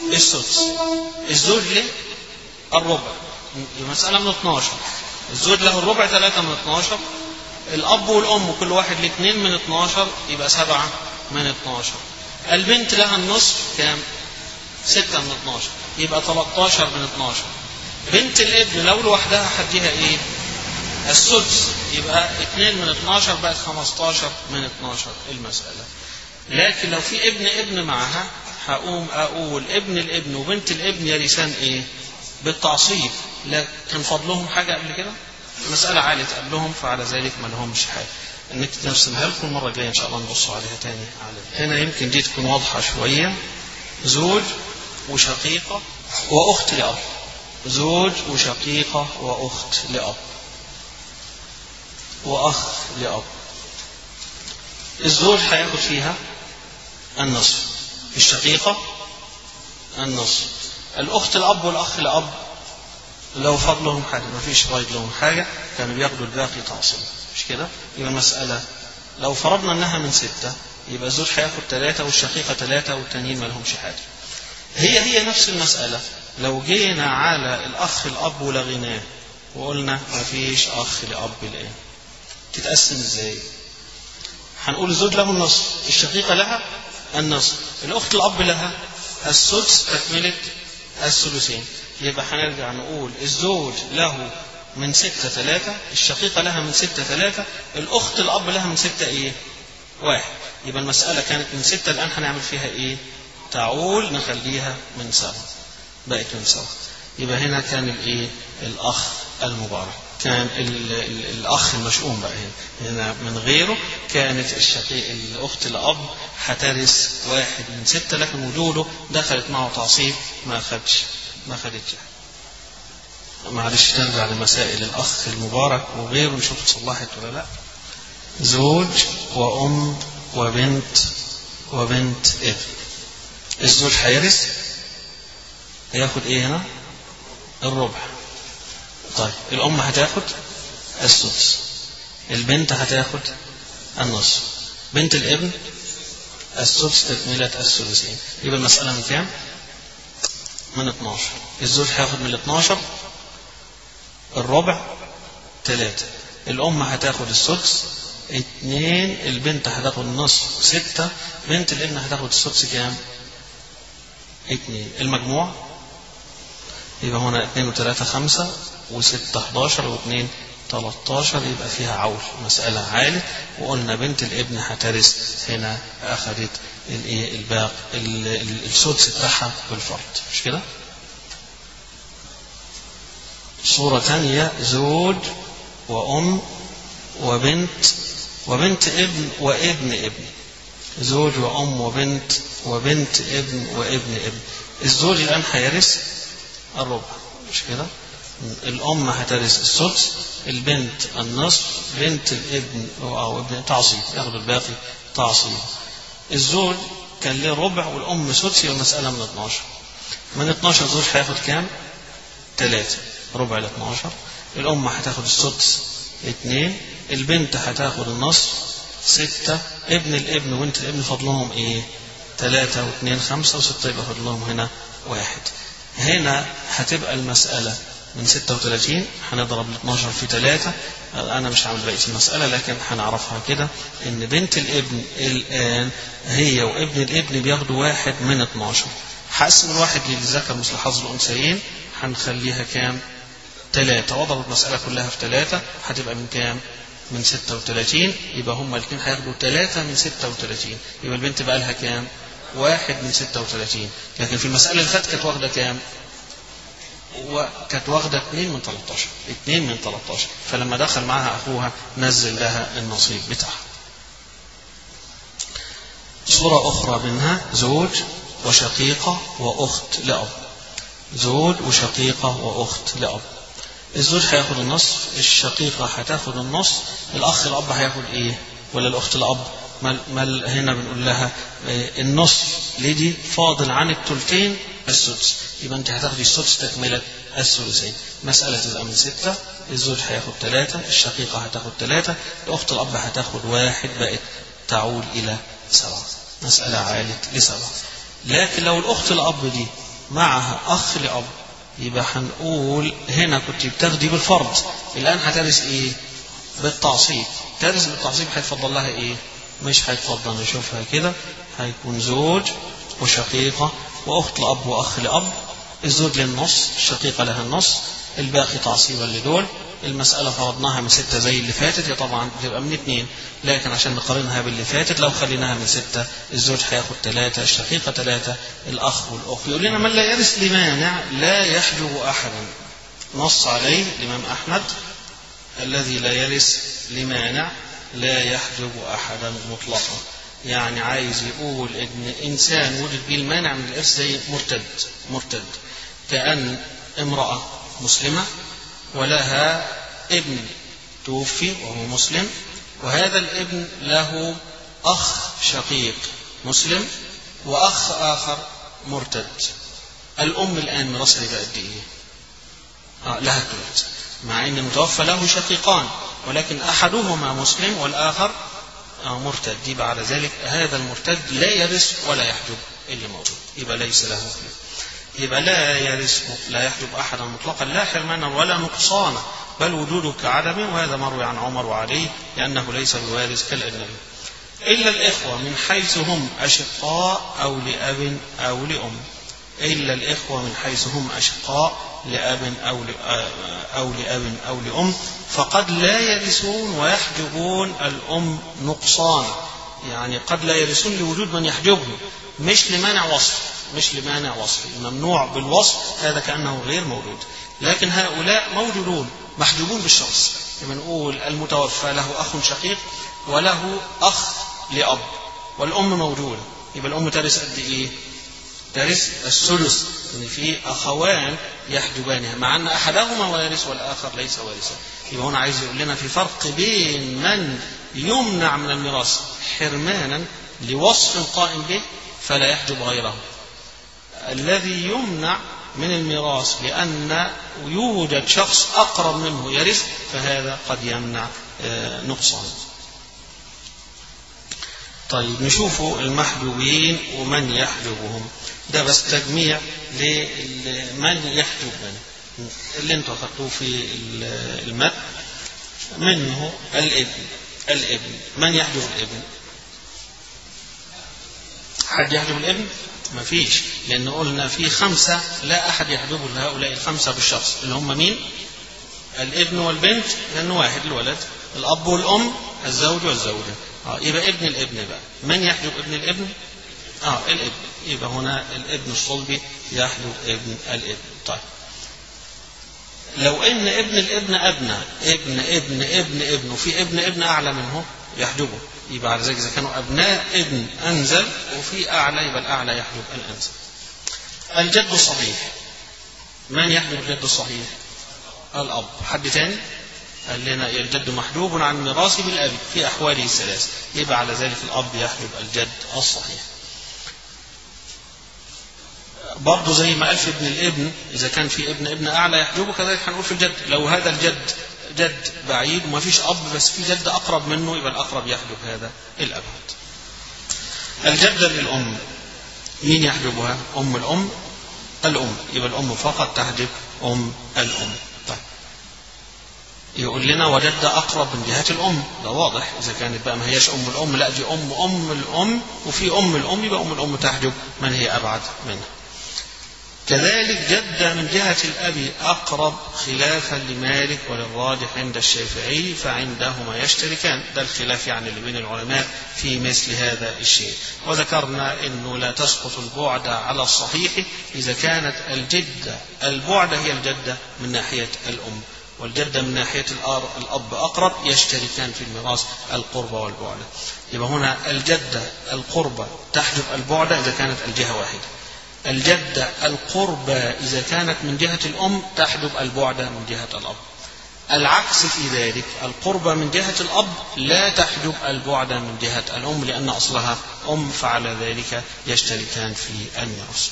السدس الزوج له الربع المسألة من 12 الزوج له الربع 3 من 12 الأب والأم كل واحد له 2 من 12 يبقى 7 من 12 البنت لها النصف كام؟ 6 من 12 يبقى 13 من 12 بنت الابن لو لوحدها هديها ايه؟ السدس يبقى 2 من 12 بقت 15 من 12 المسألة لكن لو في ابن ابن معها هقوم اقول ابن الابن وبنت الابن يرثان ايه؟ بالتعصيب لكن فضلهم حاجة قبل كده؟ المسألة عالت قبلهم فعلى ذلك ما لهمش حاجة انك نرسمها لكم المرة الجاية ان شاء الله نبص عليها تاني على هنا يمكن دي تكون واضحة شوية زوج وشقيقة وأخت لأب زوج وشقيقة وأخت لأب وأخ لأب الزوج هياخد فيها النصف الشقيقة النصف الأخت الأب والأخ الأب لو فضلهم حاجة ما فيش رايد لهم حاجة كانوا بياخدوا الباقي تعصيب مش كده؟ يبقى المسألة لو فرضنا إنها من ستة يبقى الزوج هياخد ثلاثة والشقيقة ثلاثة والتانيين ما لهمش حاجة. هي هي نفس المسألة لو جينا على الأخ الأب ولغيناه وقلنا ما فيش أخ لأب الآن تتقسم إزاي؟ هنقول الزوج له النصف الشقيقة لها النصف الأخت الأب لها السدس تكملة الثلثين يبقى هنرجع نقول الزوج له من ستة ثلاثة الشقيقة لها من ستة ثلاثة الأخت الأب لها من ستة إيه واحد يبقى المسألة كانت من ستة الآن هنعمل فيها إيه تعول نخليها من سبعة بقت من سبعة يبقى هنا كان الإيه الأخ المبارك كان ال ال الأخ المشؤوم بقى هنا هنا من غيره كانت الشقيق الأخت الأب هترث واحد من ستة لكن وجوده دخلت معه تعصيب ما خدش ما خدتش معلش نرجع لمسائل الأخ المبارك وغيره نشوف صلحت ولا لا زوج وأم وبنت وبنت ابن الزوج هيرث هياخد ايه هنا الربع طيب الأم هتاخد السدس البنت هتاخد النصف بنت الابن السدس تكملة الثلثين يبقى المسألة من كام؟ من 12 الزوج هياخد من ال 12 الربع ثلاثة الأم هتاخد السدس اتنين البنت هتاخد نصف ستة بنت الابن هتاخد السدس كام؟ اتنين المجموع يبقى هنا اتنين وتلاتة خمسة وستة حداشر واثنين 13 يبقى فيها عول مسألة عالة وقلنا بنت الابن هترث هنا أخذت الايه الباق السدس بتاعها بالفرض مش كده؟ صورة ثانية زوج وأم وبنت وبنت ابن وابن ابن زوج وأم وبنت وبنت ابن وابن ابن الزوج الآن هيرث الربع مش كده؟ الأم هترث السدس البنت النصف بنت الابن أو ابن تعصيب ياخد الباقي تعصيب الزوج كان له ربع والأم سدس يبقى المسألة من 12 من 12 زوج هياخد كام؟ ثلاثة ربع ل 12 الأم هتاخد السدس اثنين البنت هتاخد النصف ستة ابن الابن وبنت الابن فضلهم ايه؟ ثلاثة واثنين خمسة وستة يبقى فضلهم هنا واحد هنا هتبقى المسألة من 36 هنضرب ال 12 في 3 أنا مش هعمل بقية المسألة لكن هنعرفها كده إن بنت الابن الآن هي وابن الابن بياخدوا واحد من 12 هقسم الواحد للذكر مثل حظ الأنثيين هنخليها كام؟ 3 واضرب المسألة كلها في 3 هتبقى من كام؟ من 36 يبقى هما الاثنين هياخدوا 3 من 36 يبقى البنت بقى لها كام؟ واحد من 36 لكن في المسألة اللي فاتت كانت واخدة كام؟ وكانت واخدة 2 من 13 2 من 13 فلما دخل معها أخوها نزل لها النصيب بتاعها صورة أخرى منها زوج وشقيقة وأخت لأب زوج وشقيقة وأخت لأب الزوج هياخد النصف الشقيقة هتاخد النص الأخ الأب هياخد إيه ولا الأخت الأب ما ما هنا بنقول لها النصف لدي فاضل عن الثلثين السدس يبقى انت هتاخدي السدس تكملة الثلثين مسألة تبقى من ستة الزوج هياخد ثلاثة الشقيقة هتاخد ثلاثة الأخت الأب هتاخد واحد بقت تعود إلى سبعة مسألة عالت لسبعة لكن لو الأخت الأب دي معها أخ لأب يبقى هنقول هنا كنت بتاخدي بالفرض الآن هترث إيه؟ بالتعصيب ترث بالتعصيب هيتفضل لها إيه؟ مش هيتفضل نشوفها كده هيكون زوج وشقيقة وأخت لأب وأخ لأب الزوج للنص الشقيقة لها النص الباقي تعصيبا لدول المسألة فرضناها من ستة زي اللي فاتت هي طبعا بتبقى من اثنين لكن عشان نقارنها باللي فاتت لو خليناها من ستة الزوج هياخد ثلاثة الشقيقة ثلاثة الأخ والأخت يقول لنا من لا يرث لمانع لا يحجب أحدا نص عليه الإمام أحمد الذي لا يرث لمانع لا يحجب أحدا مطلقا يعني عايز يقول ان انسان وجد به المانع من الارث زي مرتد مرتد كان امراه مسلمه ولها ابن توفي وهو مسلم وهذا الابن له اخ شقيق مسلم واخ اخر مرتد الام الان ميراثها يبقى قد ايه؟ آه لها ثلث مع ان المتوفى له شقيقان ولكن احدهما مسلم والاخر مرتد يبقى على ذلك هذا المرتد لا يرث ولا يحجب اللي موجود يبقى ليس له خلاف يبقى لا يرث لا يحجب احدا مطلقا لا حرمانا ولا نقصانا بل وجوده كعدم وهذا مروي عن عمر وعليه لانه ليس بوارث كالاجنبي الا الاخوه من حيث هم اشقاء او لاب او لام الا الاخوه من حيث هم اشقاء لأب أو أو لأب أو لأم فقد لا يرثون ويحجبون الأم نقصان يعني قد لا يرثون لوجود من يحجبهم مش لمانع وصف مش لمانع وصف الممنوع بالوصف هذا كأنه غير موجود لكن هؤلاء موجودون محجوبون بالشخص لما نقول المتوفى له أخ شقيق وله أخ لأب والأم موجودة يبقى الأم ترث قد إيه؟ ترث الثلث ان في اخوان يحجبانها مع ان احدهما وارث والاخر ليس وارثا يبقى هنا عايز يقول لنا في فرق بين من يمنع من الميراث حرمانا لوصف قائم به فلا يحجب غيره الذي يمنع من الميراث لأن يوجد شخص أقرب منه يرث فهذا قد يمنع نقصان طيب نشوفوا المحجوبين ومن يحجبهم ده بس تجميع لمن يحجب من اللي انتوا اخذتوه في المتن منه الابن الابن من يحجب الابن حد يحجب الابن ما فيش لان قلنا في خمسة لا احد يحجبه لهؤلاء الخمسة بالشخص اللي هم مين الابن والبنت لانه واحد الولد الاب والام الزوج والزوجة اه يبقى ابن الابن بقى من يحجب ابن الابن اه الابن يبقى هنا الابن الصلبي يحجب ابن الابن طيب لو ان ابن الابن ابنى ابن ابن ابن ابن وفي ابن ابن اعلى منه يحجبه يبقى على ذلك اذا كانوا ابناء ابن انزل وفي اعلى يبقى الاعلى يحجب الانزل الجد الصحيح من يحجب الجد الصحيح الاب حد تاني قال لنا الجد محجوب عن الميراث بالاب في احواله الثلاث يبقى على ذلك الاب يحجب الجد الصحيح برضه زي ما قال في ابن الابن اذا كان في ابن ابن اعلى يحجبه كذلك هنقول في الجد لو هذا الجد جد بعيد وما فيش اب بس في جد اقرب منه يبقى الاقرب يحجب هذا الابعد الجده للام مين يحجبها ام الام الام يبقى الام فقط تحجب ام الام طيب يقول لنا وجد اقرب من جهه الام ده واضح اذا كانت بقى ما هياش ام الام لا دي ام ام الام وفي ام الام يبقى ام الام تحجب من هي ابعد منها كذلك جد من جهة الأب أقرب خلافا لمالك وللراجح عند الشافعي فعندهما يشتركان ده الخلاف يعني اللي بين العلماء في مثل هذا الشيء وذكرنا أنه لا تسقط البعد على الصحيح إذا كانت الجدة البعد هي الجدة من ناحية الأم والجدة من ناحية الأب أقرب يشتركان في الميراث القربة والبعد يبقى هنا الجدة القربة تحجب البعد إذا كانت الجهة واحدة الجدة القربى إذا كانت من جهة الأم تحجب البعد من جهة الأب العكس في ذلك القربى من جهة الأب لا تحجب البعد من جهة الأم لأن أصلها أم فعلى ذلك يشتركان في الميراث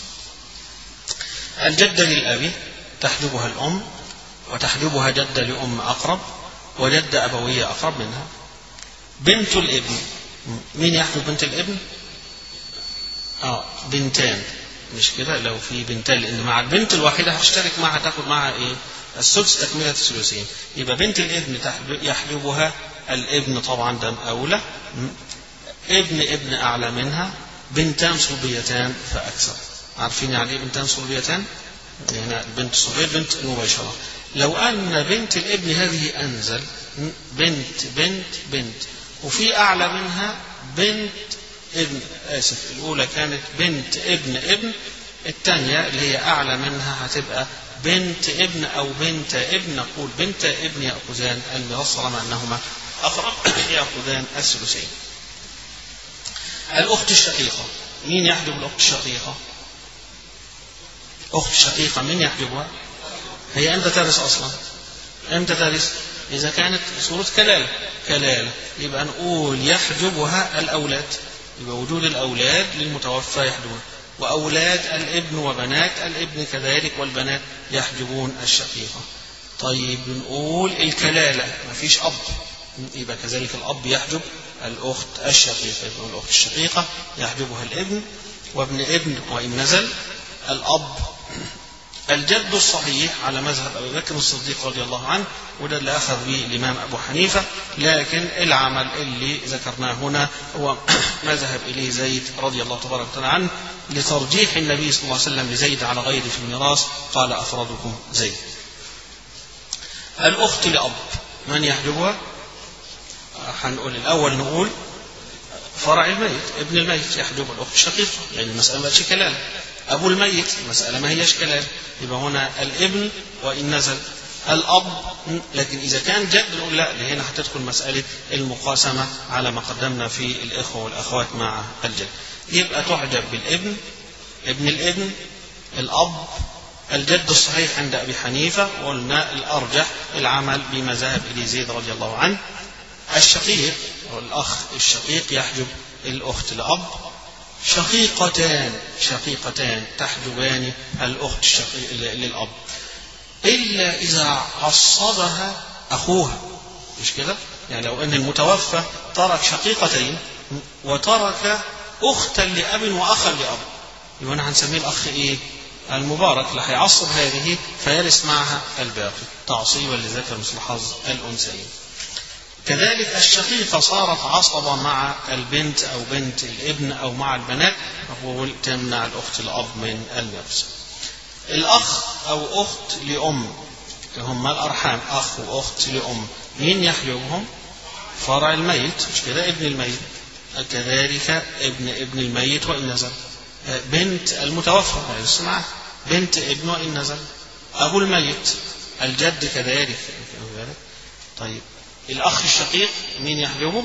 الجدة للأب تحجبها الأم وتحجبها جدة لأم أقرب وجدة أبوية أقرب منها بنت الابن مين يحجب بنت الابن؟ آه بنتان مش كده لو في بنتين لان مع البنت الواحده هتشترك معها تاخد معها ايه السدس تكمله الثلثين يبقى بنت الابن يحجبها الابن طبعا ده اولى ابن ابن اعلى منها بنتان صلبيتان فاكثر عارفين يعني ايه بنتان صلبيتان هنا البنت الصلبيه بنت مباشره لو ان بنت الابن هذه انزل بنت بنت بنت وفي اعلى منها بنت ابن اسف الاولى كانت بنت ابن ابن الثانيه اللي هي اعلى منها هتبقى بنت ابن او بنت ابن نقول بنت ابن ياخذان الميراث طالما انهما اقرب ياخذان الثلثين الاخت الشقيقه مين يحجب الاخت الشقيقه اخت شقيقه مين يحجبها هي امتى ترث اصلا امتى ترث اذا كانت صوره كلاله كلاله يبقى نقول يحجبها الاولاد يبقى وجود الأولاد للمتوفى يحجبون وأولاد الابن وبنات الابن كذلك والبنات يحجبون الشقيقة طيب بنقول الكلالة ما فيش أب يبقى كذلك الأب يحجب الأخت الشقيقة يبقى الأخت الشقيقة يحجبها الابن وابن ابن وإن نزل الأب الجد الصحيح على مذهب أبي بكر الصديق رضي الله عنه وده اللي أخذ به الإمام أبو حنيفة لكن العمل اللي ذكرناه هنا هو مذهب إليه زيد رضي الله تبارك وتعالى عنه لترجيح النبي صلى الله عليه وسلم لزيد على غيره في الميراث قال أفرادكم زيد الأخت لأب من يحجبها هنقول الأول نقول فرع الميت ابن الميت يحجب الأخت الشقيقة لأن يعني المسألة ما كلالة أبو الميت المسألة ما هيش كلام يبقى هنا الابن وإن نزل الأب لكن إذا كان جد نقول لا هنا هتدخل مسألة المقاسمة على ما قدمنا في الإخوة والأخوات مع الجد يبقى تعجب بالابن ابن الابن الأب الجد الصحيح عند أبي حنيفة وقلنا الأرجح العمل بما ذهب إليه زيد رضي الله عنه الشقيق أو الأخ الشقيق يحجب الأخت الأب شقيقتان شقيقتان تحجبان الأخت الشقيق للأب إلا إذا عصبها أخوها مش كده؟ يعني لو أن المتوفى ترك شقيقتين وترك أختا لأب وأخا لأب يبقى أنا هنسميه الأخ إيه؟ المبارك اللي هيعصب هذه فيرث معها الباقي تعصيبا لذكر مثل حظ الأنثيين. كذلك الشقيقة صارت عصبة مع البنت أو بنت الابن أو مع البنات وهو تمنع الأخت الأب من الميراث. الأخ أو أخت لأم هم الأرحام أخ وأخت لأم مين يحجبهم؟ فرع الميت مش كده ابن الميت كذلك ابن ابن الميت وإن نزل بنت المتوفى لسه معاه بنت ابن وإن نزل أبو الميت الجد كذلك طيب الأخ الشقيق مين يحجبه؟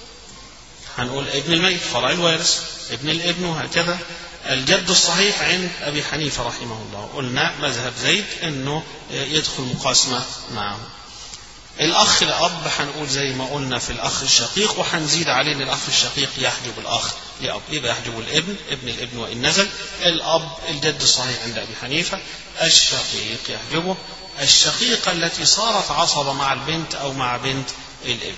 هنقول ابن الميت فرع الوارث ابن الابن وهكذا الجد الصحيح عند أبي حنيفة رحمه الله قلنا مذهب زيد أنه يدخل مقاسمة معه الأخ الأب هنقول زي ما قلنا في الأخ الشقيق وهنزيد عليه أن الأخ الشقيق يحجب الأخ لأب يبقى يحجب الابن ابن الابن وإن نزل الأب الجد الصحيح عند أبي حنيفة الشقيق يحجبه الشقيقة التي صارت عصبة مع البنت أو مع بنت الابن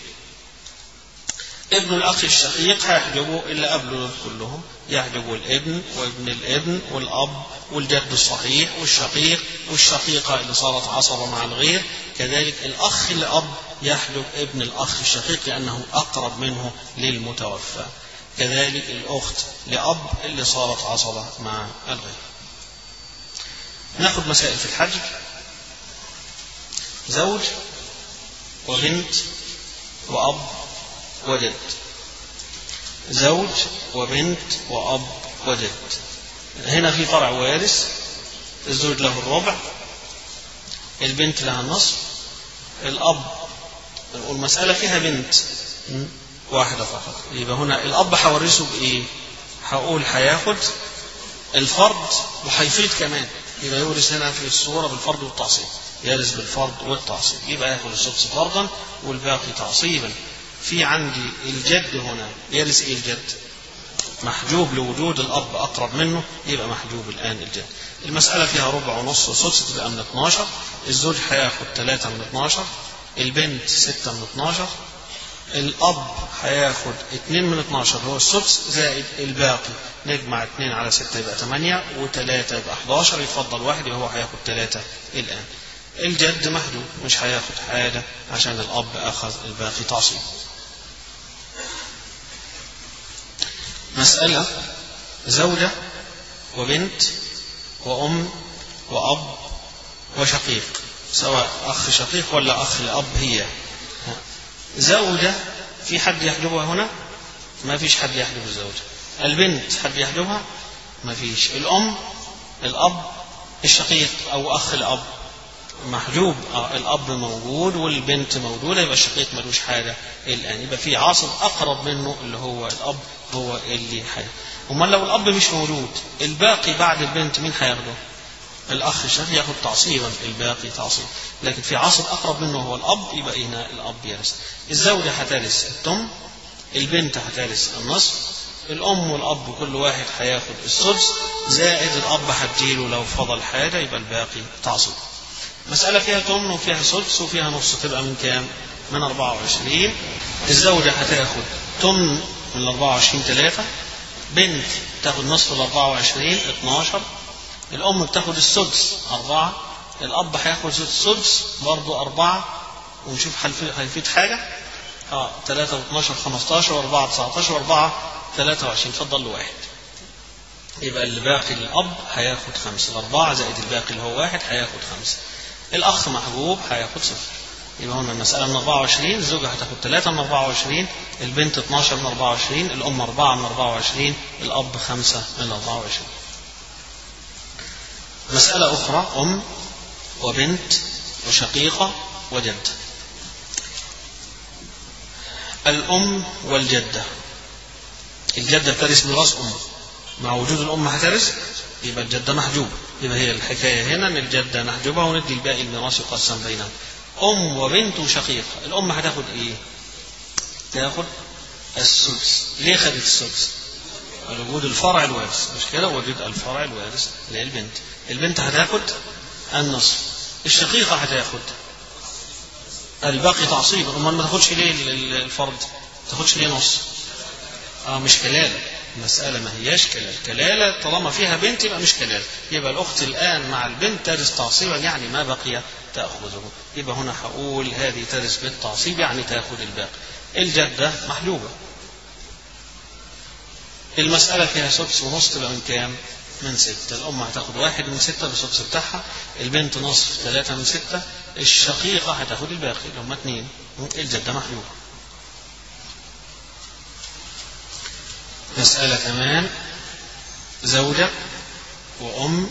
ابن الأخ الشقيق هيحجبه إلا قبله كلهم يحجب الابن وابن الابن والأب والجد الصحيح والشقيق والشقيقة اللي صارت عصبة مع الغير كذلك الأخ الأب يحجب ابن الأخ الشقيق لأنه أقرب منه للمتوفى كذلك الأخت لأب اللي صارت عصبة مع الغير ناخذ مسائل في الحج زوج وبنت وأب وجد زوج وبنت وأب وجد هنا في فرع وارث الزوج له الربع البنت لها النصف الأب والمسألة فيها بنت واحدة فقط يبقى هنا الأب هورثه بإيه؟ هقول هياخد الفرض وهيفيد كمان يبقى يورث هنا في الصورة بالفرض والتعصيب يرث بالفرض والتعصيب يبقى ياخد السدس فرضا والباقي تعصيبا في عندي الجد هنا يرث ايه الجد محجوب لوجود الاب اقرب منه يبقى محجوب الان الجد المساله فيها ربع ونص وسدس تبقى من 12 الزوج هياخد 3 من 12 البنت 6 من 12 الأب هياخد 2 من 12 هو السدس زائد الباقي نجمع 2 على 6 يبقى 8 و3 يبقى 11 يفضل واحد يبقى هو هياخد 3 الآن الجد محدود مش هياخد حاجة عشان الأب أخذ الباقي تعصيب مسألة زوجة وبنت وأم وأب وشقيق سواء أخ شقيق ولا أخ لأب هي زوجة في حد يحجبها هنا ما فيش حد يحجب الزوجة البنت حد يحجبها ما فيش الأم الأب الشقيق أو أخ الأب محجوب الأب موجود والبنت موجودة يبقى الشقيق ملوش حاجة الآن يبقى في عاصب أقرب منه اللي هو الأب هو اللي حاجة أمال لو الأب مش موجود الباقي بعد البنت مين هياخده؟ الأخ الشقيق ياخد تعصيبا الباقي تعصيب لكن في عاصب أقرب منه هو الأب يبقى هنا الأب يرث الزوجة هترث التم البنت هترث النصف الأم والأب كل واحد هياخد السدس زائد الأب هديله لو فضل حاجة يبقى الباقي تعصيب مسألة فيها تمن وفيها سدس وفيها نص تبقى من كام؟ من 24 الزوجة هتاخد تمن من 24 3 بنت تاخد نصف ال 24 12 الأم بتاخد السدس أربعة الأب هياخد السدس برضه أربعة ونشوف هيفيد حاجة اه 3 و12 15 و4 19 و4 23 فضل له واحد يبقى اللي باقي للأب هياخد خمسة الأربعة زائد الباقي اللي هو واحد هياخد خمسة الأخ محجوب هياخد صفر يبقى هنا المسألة من 24 الزوجة هتاخد 3 من 24 البنت 12 من 24 الأم 4 من 24 الأب 5 من 24 مسألة أخرى أم وبنت وشقيقة وجد الأم والجدة الجدة بترث ميراث أم مع وجود الأم هترث يبقى الجدة محجوبة يبقى هي الحكاية هنا إن الجدة محجوبة وندي الباقي الميراث يقسم بينهم أم وبنت وشقيقة الأم هتاخد إيه؟ تاخد السدس ليه خدت السدس؟ وجود الفرع الوارث مش كده وجود الفرع الوارث اللي هي البنت البنت هتاخد النصف الشقيقة هتاخد الباقي تعصيبا امال ما تاخدش ليه الفرد ما تاخدش ليه نص اه مش كلاله المسألة ما هياش كلالة كلالة طالما فيها بنت يبقى مش كلالة يبقى الأخت الآن مع البنت ترث تعصيبا يعني ما بقي تأخذه يبقى هنا هقول هذه ترث بالتعصيب يعني تأخذ الباقي الجدة محجوبة المسألة فيها سدس ونص تبقى من كام؟ من ستة الأم هتاخد واحد من ستة بالسدس بتاعها البنت نصف ثلاثة من ستة الشقيقة هتاخد الباقي اللي هم اتنين الجدة محجوبة مسألة كمان زوجة وأم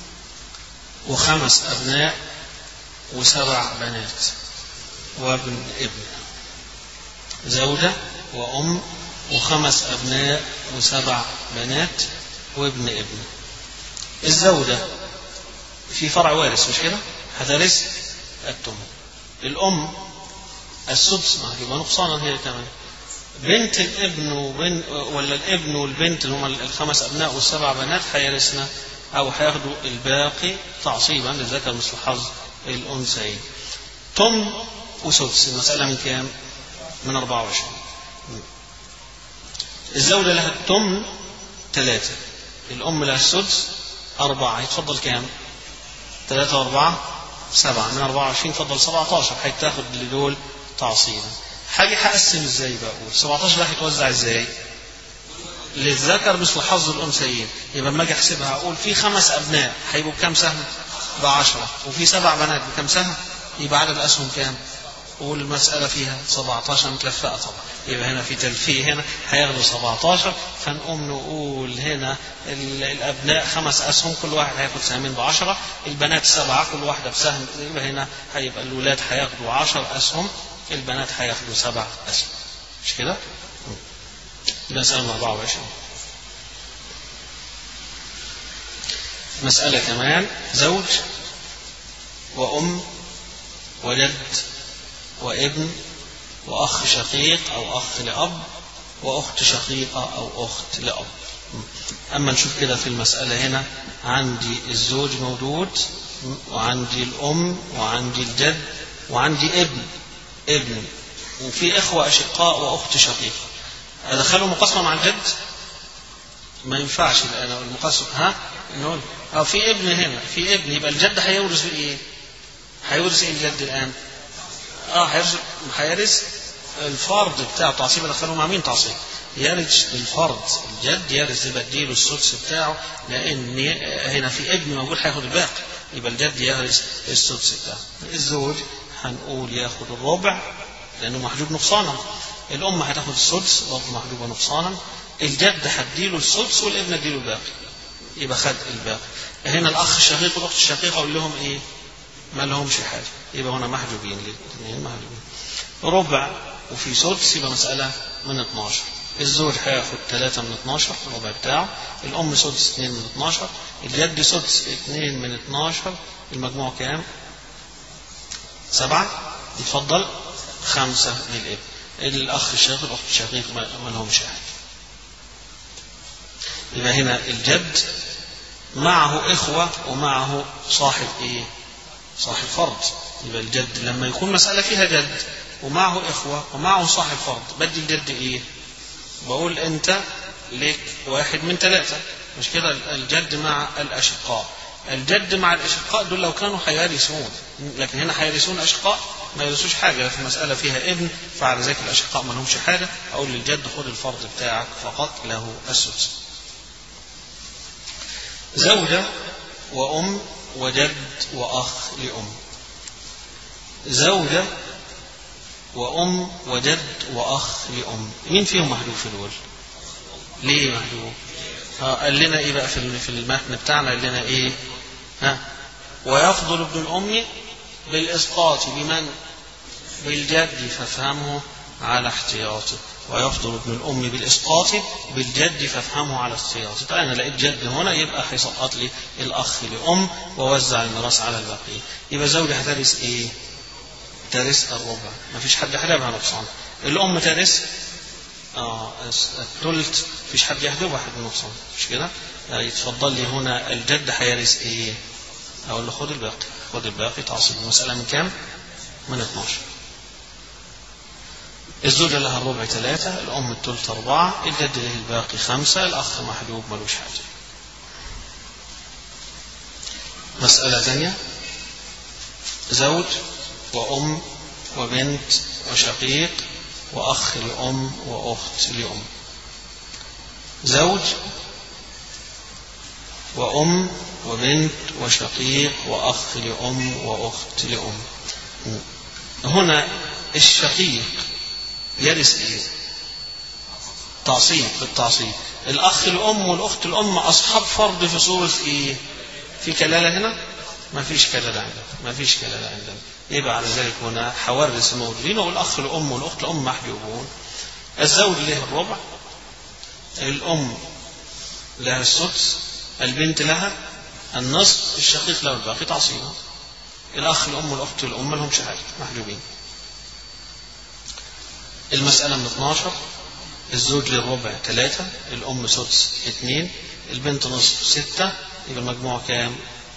وخمس أبناء وسبع بنات وابن ابن زوجة وأم وخمس أبناء وسبع بنات وابن ابن الزوجة في فرع وارث مش كده؟ هترث التم الأم السدس ما يبقى نقصانا هي كمان بنت الابن وبن ولا الابن والبنت اللي هم الخمس ابناء والسبع بنات هيرثنا او هياخدوا الباقي تعصيبا للذكر مثل حظ الانثيين. تم وسدس المساله من كام؟ من 24. الزوجه لها التم ثلاثه الام لها السدس أربعة يتفضل كام؟ ثلاثة وأربعة سبعة من 24 فضل 17 هيتاخد لدول تعصيبا. حاجة هقسم ازاي بقى اقول 17 ده هيتوزع ازاي للذكر مثل حظ الانثيين يبقى لما اجي احسبها اقول في خمس ابناء هيبقوا بكام سهم ب 10 وفي سبع بنات بكام سهم يبقى عدد الاسهم كام والمسألة فيها 17 متلفقة طبعا يبقى هنا في تلفيه هنا هياخدوا 17 فنقوم نقول هنا الأبناء خمس أسهم كل واحد هياخد سهمين بعشرة البنات سبعة كل واحدة بسهم يبقى هنا هيبقى الولاد هياخدوا 10 أسهم البنات هياخدوا سبع أسهم مش كده؟ مسألة 24 مسألة كمان زوج وأم وجد وابن وأخ شقيق أو أخ لأب وأخت شقيقة أو أخت لأب أما نشوف كده في المسألة هنا عندي الزوج موجود وعندي الأم وعندي الجد وعندي ابن ابن وفي إخوة أشقاء وأخت شقيقة أدخلهم مقاسمة مع الجد ما ينفعش الآن المقاسمة ها نقول أو في ابن هنا في ابن يبقى الجد هيورث إيه؟ هيورث إيه الجد الآن؟ اه هيرث هيرث الفرض بتاع تعصيب ادخله مع مين تعصيب؟ يرث الفرض الجد يرث يبقى اديله السدس بتاعه لان هنا في ابن موجود هياخد الباقي يبقى الجد يرث السدس بتاعه الزوج هنقول ياخد الربع لانه محجوب نقصانا الام هتاخد السدس برضه محجوبه نقصانا الجد هديله السدس والابن اديله الباقي يبقى خد الباقي هنا الاخ الشقيق والاخت الشقيقه اقول لهم ايه؟ ما لهمش حاجه يبقى هنا محجوبين الاثنين محجوبين ربع وفي سدس يبقى مساله من 12 الزوج هياخد 3 من 12 الربع بتاعه الأم سدس 2 من 12 الجد سدس 2 من 12 المجموع كام؟ سبعة يتفضل خمسة للابن الأخ الشقيق الأخت الشقيق ما لهمش حاجة يبقى هنا الجد معه إخوة ومعه صاحب إيه؟ صاحب فرض يبقى الجد لما يكون مسألة فيها جد ومعه إخوة ومعه صاحب فرض بدي الجد إيه؟ بقول أنت لك واحد من ثلاثة مش كده الجد مع الأشقاء الجد مع الأشقاء دول لو كانوا هيرثون لكن هنا هيرثون أشقاء ما يرثوش حاجة في المسألة فيها ابن فعلى ذلك الأشقاء ما لهمش حاجة أقول للجد خد الفرض بتاعك فقط له السدس زوجة وأم وجد وأخ لأم زوجة وأم وجد وأخ لأم مين فيهم محذوف في الأول ليه محذوف ها قال لنا إيه بقى في في المتن بتاعنا قال لنا إيه ها ويفضل ابن الأم بالإسقاط بمن بالجد فافهمه على احتياطه ويفضل ابن الأم بالإسقاط بالجد فافهمه على احتياطه طيب أنا لقيت جد هنا يبقى هيسقط لي الأخ لأم ووزع الميراث على الباقي يبقى زوجة هترث إيه؟ ترث الربع ما فيش حد حجبها نقصان الأم ترث آه الثلث فيش حد يحجبها حد نقصان مش كده؟ يتفضل لي هنا الجد هيرث إيه؟ أقول له خد الباقي خد الباقي تعصب المسألة من كام؟ من 12 الزوجة لها الربع ثلاثة الأم الثلث أربعة الجد له الباقي خمسة الأخ محجوب ملوش حاجة مسألة ثانية زوج وأم وبنت وشقيق وأخ لأم وأخت لأم زوج وأم وبنت وشقيق وأخ لأم وأخت لأم هنا الشقيق يرث ايه؟ تعصيب بالتعصيب الأخ الأم والأخت الأم أصحاب فرض في صورة إيه؟ في كلالة هنا؟ ما فيش كلالة عندنا ما فيش كلالة عندنا يبقى على ذلك هنا حورث موجودين والأخ الأم والأخت الأم محجوبون الزوج له الربع الأم لها السدس البنت لها النصف الشقيق له الباقي تعصيبا الأخ الأم والأخت الأم لهم شهادة محجوبين المسألة من 12 الزوج للربع ثلاثة الأم سدس اثنين البنت نصف ستة يبقى المجموع كام؟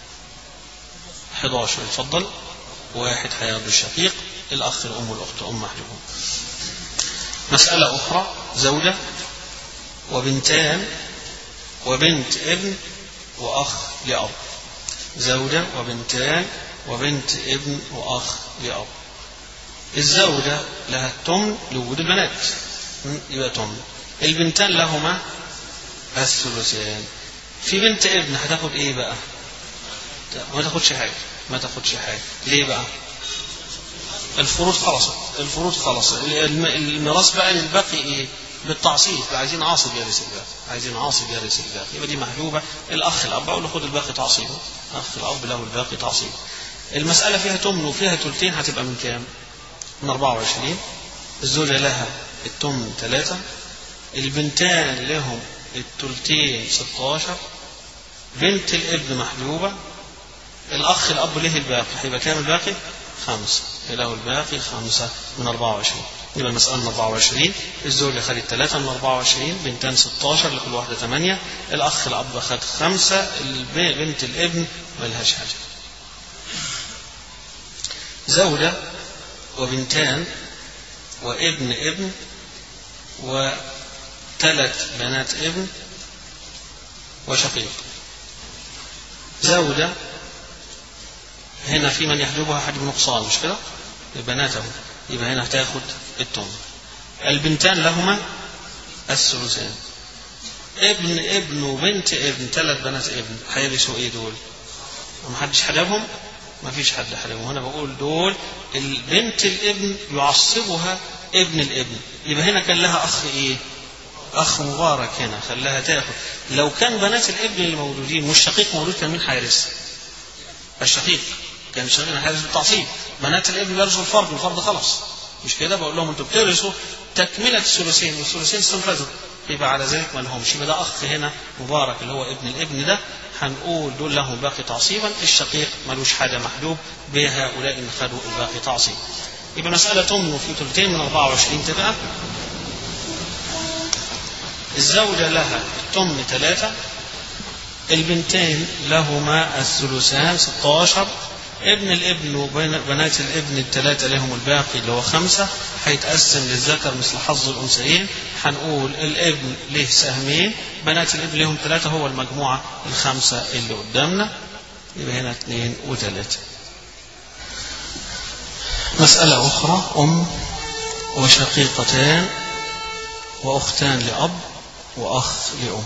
11 اتفضل واحد هياخد الشقيق الأخ الأم والأخت أم محجوبون مسألة أخرى زوجة وبنتان وبنت ابن وأخ لأب زوجة وبنتان وبنت ابن وأخ لأب الزوجة لها التمن لوجود البنات يبقى تمن البنتان لهما الثلثان في بنت ابن هتاخد ايه بقى ما تاخدش حاجة ما تاخدش حاجة ليه بقى الفروض خلصت الفروض خلصت الميراث بقى للباقي ايه بالتعصيب عايزين عاصب يرث الباقي عايزين عاصب يرث الباقي يبقى دي محجوبه الاخ الاب اقول له خد الباقي تعصيبه اخ الاب له الباقي تعصيبه المساله فيها تمن وفيها ثلثين هتبقى من كام؟ من 24 الزوجه لها التمن ثلاثه البنتان لهم الثلثين 16 بنت الابن محجوبه الاخ الاب له الباقي هيبقى كام الباقي؟ خمسه له الباقي خمسه من 24 يبقى المسألة من 24 الزوجة خدت 3 من 24 بنتان 16 لكل واحدة 8 الأخ الأب خد 5 بنت الابن ملهاش حاجة زوجة وبنتان وابن ابن وثلاث بنات ابن وشقيق زوجة هنا في من يحجبها حجب نقصان مش كده؟ بناته يبقى هنا هتاخد التم البنتان لهما الثلثان ابن ابن وبنت ابن ثلاث بنات ابن هيرثوا ايه دول؟ ما حدش حجبهم؟ ما فيش حد حجبهم هنا بقول دول البنت الابن يعصبها ابن الابن يبقى هنا كان لها اخ ايه؟ اخ مبارك هنا خلاها تاخد لو كان بنات الابن اللي موجودين مش شقيق موجود كان مين هيرث؟ الشقيق كان الشقيق هيرث بالتعصيب بنات الابن بيرثوا الفرد والفرد خلاص مش كده بقول لهم انتوا بترثوا تكمله الثلثين والثلثين استنفذوا يبقى على ذلك ما لهمش يبقى ده اخ هنا مبارك اللي هو ابن الابن ده هنقول دول له باقي تعصيبا الشقيق ملوش حاجه محجوب بهؤلاء اللي خدوا الباقي تعصيب يبقى مسألة تمن في ثلثين من 24 تبقى الزوجة لها التمن ثلاثة البنتين لهما الثلثان 16 ابن الابن وبنات الابن الثلاثة لهم الباقي اللي هو خمسة هيتقسم للذكر مثل حظ الأنثيين هنقول الابن له سهمين بنات الابن لهم ثلاثة هو المجموعة الخمسة اللي قدامنا يبقى هنا اثنين وثلاثة مسألة أخرى أم وشقيقتان وأختان لأب وأخ لأم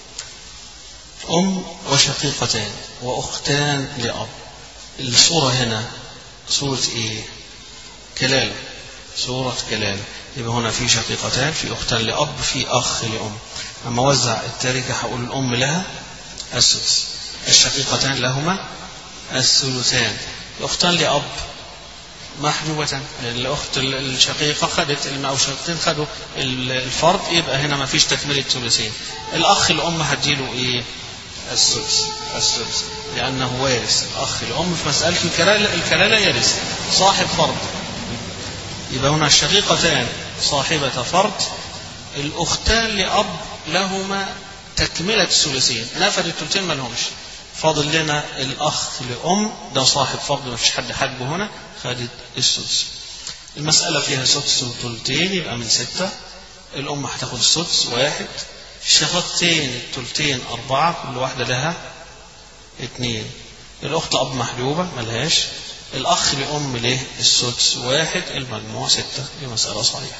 أم وشقيقتان وأختان لأب الصورة هنا صورة إيه؟ كلالة صورة كلالة يبقى هنا في شقيقتان في أختان لأب في أخ لأم أما وزع التركة هقول الأم لها السدس الشقيقتان لهما الثلثان الأختان لأب محجوبة الأخت الشقيقة خدت أو شقيقتين خدوا الفرد يبقى هنا ما فيش تكملة ثلثين الأخ الأم هتجيله إيه؟ السدس السدس لأنه وارث الأخ الأم في مسألة الكلالة الكلالة يرث صاحب فرد يبقى هنا الشقيقتان صاحبة فرد الأختان لأب لهما تكملة الثلثين نفد الثلثين ما لهمش فاضل لنا الأخ لأم ده صاحب فرد ما فيش حد حاجبه هنا خدت السدس المسألة فيها سدس وثلثين يبقى من ستة الأم هتاخد السدس واحد الشقيقتين الثلثين أربعة كل واحدة لها اثنين الأخت أب محجوبة ملهاش الأخ لأم له السدس واحد المجموع ستة دي مسألة صحيحة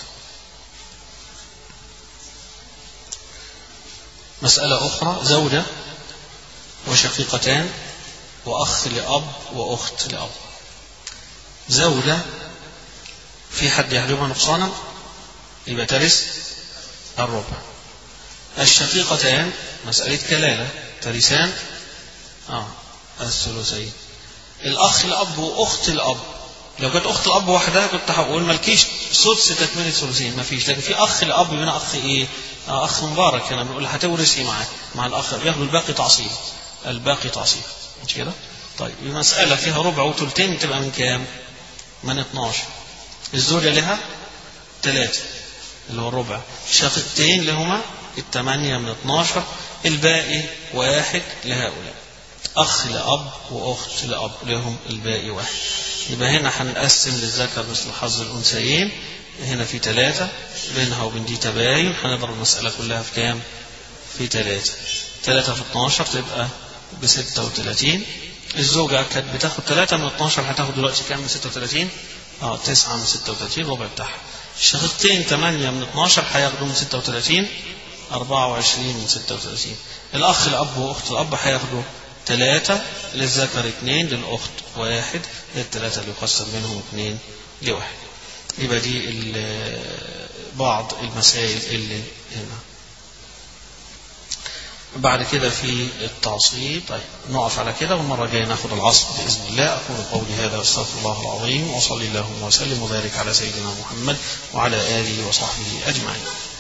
مسألة أخرى زوجة وشقيقتان وأخ لأب وأخت لأب زوجة في حد يحجبها نقصانا يبقى ترث الربع الشقيقتان مسألة كلالة ترثان اه الثلثين الأخ الأب وأخت الأب لو كانت أخت الأب وحدها كنت هقول مالكيش سدس تكملة ثلثين ما فيش لكن في أخ الأب هنا أخ إيه؟ آه أخ مبارك هنا بنقول هتورث إيه معاه؟ مع الأخ بياخدوا الباقي تعصيب الباقي تعصيب مش كده؟ طيب المسألة فيها ربع وثلثين تبقى من كام؟ من 12 الزوجة لها ثلاثة اللي هو الربع شقيقتين لهما الثمانية من 12 الباقي واحد لهؤلاء أخ لأب وأخت لأب لهم الباقي واحد يبقى هنا هنقسم للذكر مثل حظ الأنثيين هنا في ثلاثة بينها وبين دي تباين هنضرب المسألة كلها في كام؟ في ثلاثة ثلاثة في 12 تبقى ب 36 الزوجة كانت بتاخد 3 من 12 هتاخد دلوقتي كام من 36 اه 9 من 36 ربع بتاعها الشقيقتين 8 من 12 هياخدوا من 36 24 من 36 الأخ الأب وأخت الأب هياخدوا ثلاثة للذكر اثنين للأخت واحد للثلاثة اللي يقسم منهم اثنين لواحد يبقى دي بعض المسائل اللي هنا بعد كده في التعصيب طيب نقف على كده والمرة الجاية ناخد العصر بإذن الله أقول قولي هذا واستغفر الله العظيم وصلي اللهم وسلم وبارك على سيدنا محمد وعلى آله وصحبه أجمعين